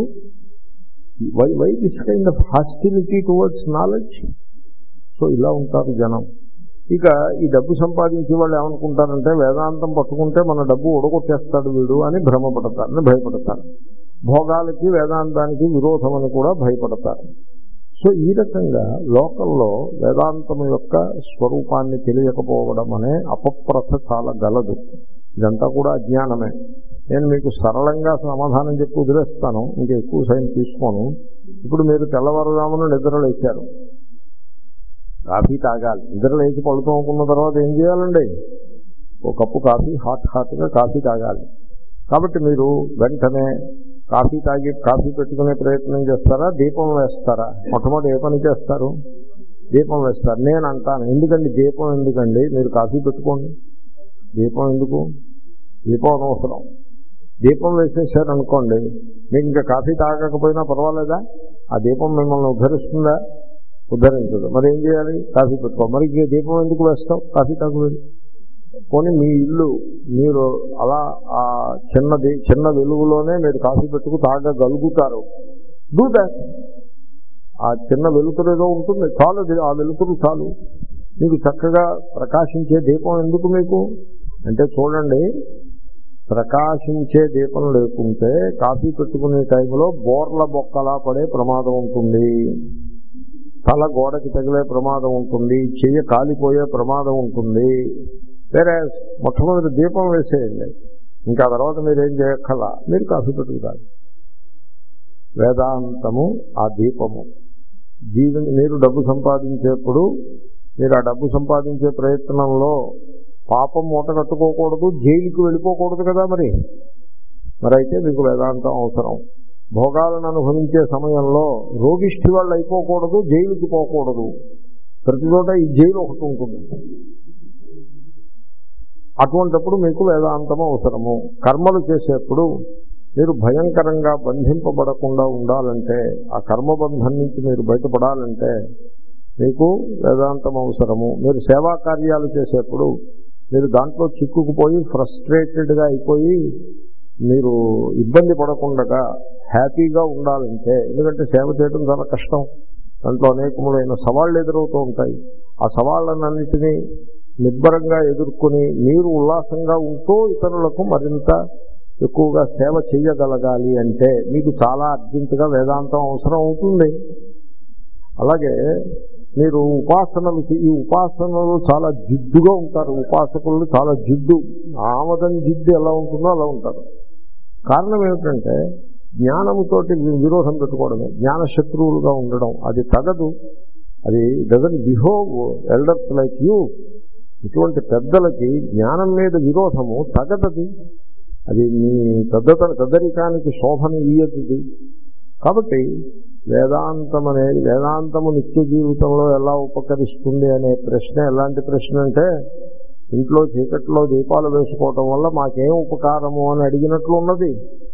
why why this kind of hostility towards knowledge so ఇలా ఉంటారు జనం ఇక ఈ డబ్బు సంపాదించే వాళ్ళు ఏమనుకుంటారంటే వేదాంతం పట్టుకుంటే మన డబ్బు ఉడగొట్టేస్తాడు వీడు అని భ్రమపడతారు అని భయపడతారు భోగాలకి వేదాంతానికి విరోధం అని కూడా భయపడతారు సో ఈ రకంగా లోకంలో వేదాంతం యొక్క స్వరూపాన్ని తెలియకపోవడం అనే అపప్రథ చాలా గలదు ఇదంతా కూడా అజ్ఞానమే నేను మీకు సరళంగా సమాధానం చెప్పి వదిలేస్తాను ఇంకా ఎక్కువ సైన్ తీసుకోను ఇప్పుడు మీరు తెల్లవారుజామున నిద్రలేచారు కాఫీ తాగాలి నిద్ర లేచి పడుకోనుకున్న తర్వాత ఏం చేయాలండి ఒక కప్పు కాఫీ హాట్ హాట్గా కాఫీ తాగాలి కాబట్టి మీరు వెంటనే కాఫీ తాగి కాఫీ పెట్టుకునే ప్రయత్నం చేస్తారా దీపం వేస్తారా మొట్టమొదటి ఏ పని చేస్తారు దీపం వేస్తారు నేను అంటాను ఎందుకండి దీపం ఎందుకండి మీరు కాఫీ పెట్టుకోండి దీపం ఎందుకు దీపం అనవసరం దీపం వేసేసారనుకోండి మీకు ఇంకా కాఫీ తాగకపోయినా పర్వాలేదా ఆ దీపం మిమ్మల్ని ఉద్ధరిస్తుందా ఉద్ధరించదు మరి ఏం చేయాలి కాఫీ పెట్టుకో మరి ఇంకే దీపం ఎందుకు వేస్తావు కాఫీ తాగు పోనీ మీ ఇల్లు మీరు అలా ఆ చిన్నది చిన్న వెలుగులోనే మీరు కాఫీ పెట్టుకు తాగగలుగుతారు డూ దాట్ ఆ చిన్న వెలుతురు ఏదో ఉంటుంది చాలు అది ఆ వెలుతురు చాలు మీకు చక్కగా ప్రకాశించే దీపం ఎందుకు మీకు అంటే చూడండి ప్రకాశించే దీపం లేకుంటే కాఫీ పెట్టుకునే టైంలో బోర్ల బొక్కలా పడే ప్రమాదం ఉంటుంది తల గోడకి తగిలే ప్రమాదం ఉంటుంది చెయ్యి కాలిపోయే ప్రమాదం ఉంటుంది వేరే మొట్టమొదటి దీపం వేసేయండి ఇంకా తర్వాత మీరు ఏం చేయక్కల మీరు కాఫీ పెట్టుకుతారు వేదాంతము ఆ దీపము జీవన మీరు డబ్బు సంపాదించేప్పుడు మీరు ఆ డబ్బు సంపాదించే ప్రయత్నంలో పాపం మూట కట్టుకోకూడదు జైలుకి వెళ్ళిపోకూడదు కదా మరి మరి అయితే మీకు వేదాంతం అవసరం భోగాలను అనుభవించే సమయంలో రోగిష్ఠి వాళ్ళు అయిపోకూడదు జైలుకి పోకూడదు ప్రతి చోట ఈ జైలు ఒకటి ఉంటుంది అటువంటప్పుడు మీకు వేదాంతం అవసరము కర్మలు చేసేప్పుడు మీరు భయంకరంగా బంధింపబడకుండా ఉండాలంటే ఆ కర్మబంధం నుంచి మీరు బయటపడాలంటే మీకు వేదాంతం అవసరము మీరు సేవా కార్యాలు చేసేప్పుడు మీరు దాంట్లో చిక్కుకుపోయి ఫ్రస్ట్రేటెడ్గా అయిపోయి మీరు ఇబ్బంది పడకుండా హ్యాపీగా ఉండాలంటే ఎందుకంటే సేవ చేయడం చాలా కష్టం దాంట్లో అనేకములైన సవాళ్ళు ఎదురవుతూ ఉంటాయి ఆ సవాళ్ళనన్నిటినీ నిబ్బరంగా ఎదుర్కొని మీరు ఉల్లాసంగా ఉంటూ ఇతరులకు మరింత ఎక్కువగా సేవ చేయగలగాలి అంటే మీకు చాలా అర్జెంటుగా వేదాంతం అవసరం అవుతుంది అలాగే మీరు ఉపాసనలు ఈ ఉపాసనలు చాలా జిడ్డుగా ఉంటారు ఉపాసకులు చాలా జిడ్డు ఆమదం జిడ్డు ఎలా ఉంటుందో అలా ఉంటారు కారణం ఏమిటంటే జ్ఞానముతోటి విరోధం పెట్టుకోవడమే జ్ఞాన శత్రువులుగా ఉండడం అది తగదు అది doesn't behove elders like you ఇటువంటి పెద్దలకి జ్ఞానం మీద విరోధము తగదది అది మీ పెద్దత పెద్దరికానికి శోభను ఇయ్యదు కాబట్టి వేదాంతం అనేది వేదాంతము నిత్య జీవితంలో ఎలా ఉపకరిస్తుంది అనే ప్రశ్న ఎలాంటి ప్రశ్న అంటే ఇంట్లో చీకట్లో దీపాలు వేసుకోవటం వల్ల మాకేం ఉపకారము అని అడిగినట్లు ఉన్నది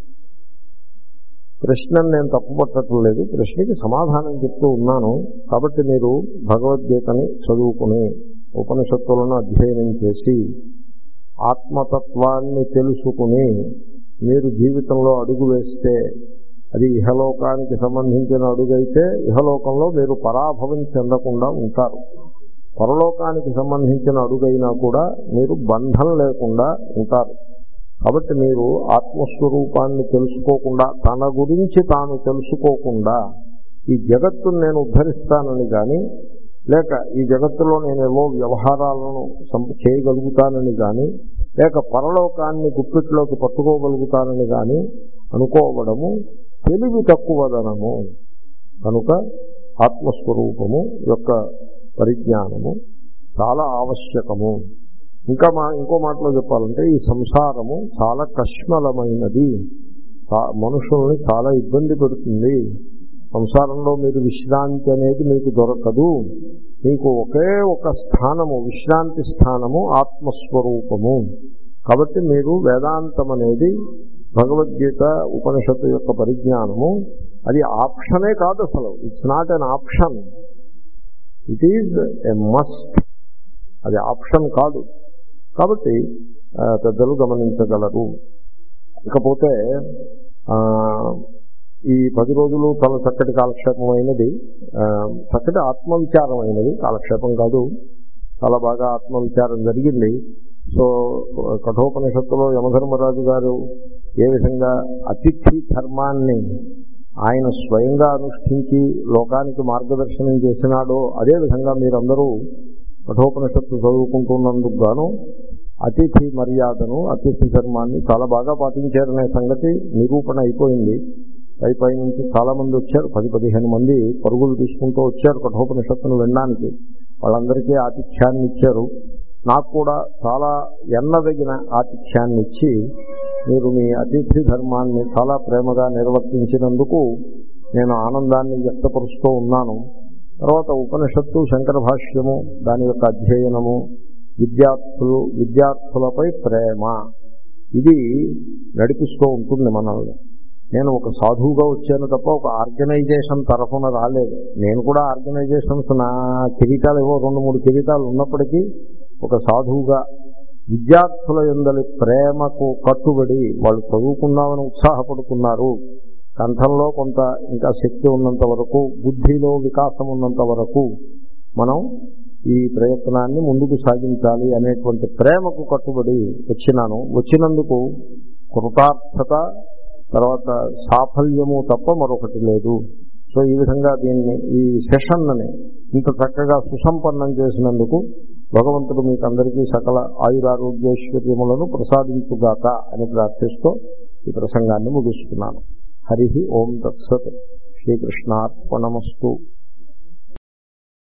ప్రశ్నను నేను తప్పుపట్టడం లేదు ప్రశ్నకి సమాధానం చెప్తూ ఉన్నాను కాబట్టి మీరు భగవద్గీతని చదువుకుని ఉపనిషత్తులను అధ్యయనం చేసి ఆత్మతత్వాన్ని తెలుసుకుని మీరు జీవితంలో అడుగు వేస్తే అది ఇహలోకానికి సంబంధించిన అడుగైతే ఇహలోకంలో మీరు పరాభవం చెందకుండా ఉంటారు పరలోకానికి సంబంధించిన అడుగైనా కూడా మీరు బంధం లేకుండా ఉంటారు కాబట్టి మీరు ఆత్మస్వరూపాన్ని తెలుసుకోకుండా తన గురించి తాను తెలుసుకోకుండా ఈ జగత్తును నేను ఉద్ధరిస్తానని కానీ లేక ఈ జగత్తులో నేను ఏవో వ్యవహారాలను చేయగలుగుతానని కానీ లేక పరలోకాన్ని గుప్పిట్లోకి పట్టుకోగలుగుతానని కానీ అనుకోవడము తెలివి తక్కువదనము కనుక ఆత్మస్వరూపము యొక్క పరిజ్ఞానము చాలా ఆవశ్యకము ఇంకా మా ఇంకో మాటలో చెప్పాలంటే ఈ సంసారము చాలా కష్మలమైనది మనుషుల్ని చాలా ఇబ్బంది పెడుతుంది సంసారంలో మీరు విశ్రాంతి అనేది మీకు దొరకదు మీకు ఒకే ఒక స్థానము విశ్రాంతి స్థానము ఆత్మస్వరూపము కాబట్టి మీరు వేదాంతం అనేది భగవద్గీత ఉపనిషత్తు యొక్క పరిజ్ఞానము అది ఆప్షనే కాదు అసలు it's not an option it is a must అది ఆప్షన్ కాదు కాబట్టి పెద్దలు గమనించగలరు ఇకపోతే ఈ పది రోజులు చాలా చక్కటి కాలక్షేపం అయినది చక్కటి ఆత్మవిచారం అయినది కాలక్షేపం కాదు చాలా బాగా ఆత్మవిచారం జరిగింది సో కఠోపనిషత్తులో యమధర్మరాజు గారు ఏ విధంగా అతిథి ధర్మాన్ని ఆయన స్వయంగా అనుష్ఠించి లోకానికి మార్గదర్శనం చేసినాడో అదేవిధంగా మీరందరూ కఠోపనిషత్తు చదువుకుంటున్నందుకు గాను అతిథి మర్యాదను అతిథి ధర్మాన్ని చాలా బాగా పాటించారనే సంగతి నిరూపణ అయిపోయింది పై పై నుంచి చాలా మంది వచ్చారు పది పదిహేను మంది పరుగులు తీసుకుంటూ వచ్చారు కఠోపనిషత్తును వినడానికి వాళ్ళందరికీ ఆతిథ్యాన్ని ఇచ్చారు నాకు కూడా చాలా ఎన్నదగిన ఆతిథ్యాన్ని ఇచ్చి మీరు మీ అతిథి ధర్మాన్ని చాలా ప్రేమగా నిర్వర్తించినందుకు నేను ఆనందాన్ని వ్యక్తపరుస్తూ ఉన్నాను తర్వాత ఉపనిషత్తు శంకర భాష్యము దాని యొక్క అధ్యయనము విద్యార్థులు విద్యార్థులపై ప్రేమ ఇది నడిపిస్తూ ఉంటుంది మనల్ని నేను ఒక సాధువుగా వచ్చాను తప్ప ఒక ఆర్గనైజేషన్ తరఫున రాలేదు నేను కూడా ఆర్గనైజేషన్స్ నా కిరీటాలు ఏవో రెండు మూడు కిరీటాలు ఉన్నప్పటికీ ఒక సాధువుగా విద్యార్థుల ఎందలి ప్రేమకు కట్టుబడి వాళ్ళు చదువుకుందామని ఉత్సాహపడుతున్నారు కంఠంలో కొంత ఇంకా శక్తి ఉన్నంత వరకు బుద్ధిలో వికాసం ఉన్నంత వరకు మనం ఈ ప్రయత్నాన్ని ముందుకు సాగించాలి అనేటువంటి ప్రేమకు కట్టుబడి వచ్చినాను వచ్చినందుకు కృతార్థత తర్వాత సాఫల్యము తప్ప మరొకటి లేదు సో ఈ విధంగా దీన్ని ఈ సెషన్ని ఇంత చక్కగా సుసంపన్నం చేసినందుకు భగవంతుడు మీకు అందరికీ సకల ఆయురారోగ్యైశ్వర్యములను ప్రసాదించుగాక అని ప్రార్థిస్తూ ఈ ప్రసంగాన్ని ముగిస్తున్నాను హరి ఓం తత్సత్ శ్రీకృష్ణార్పణమస్తు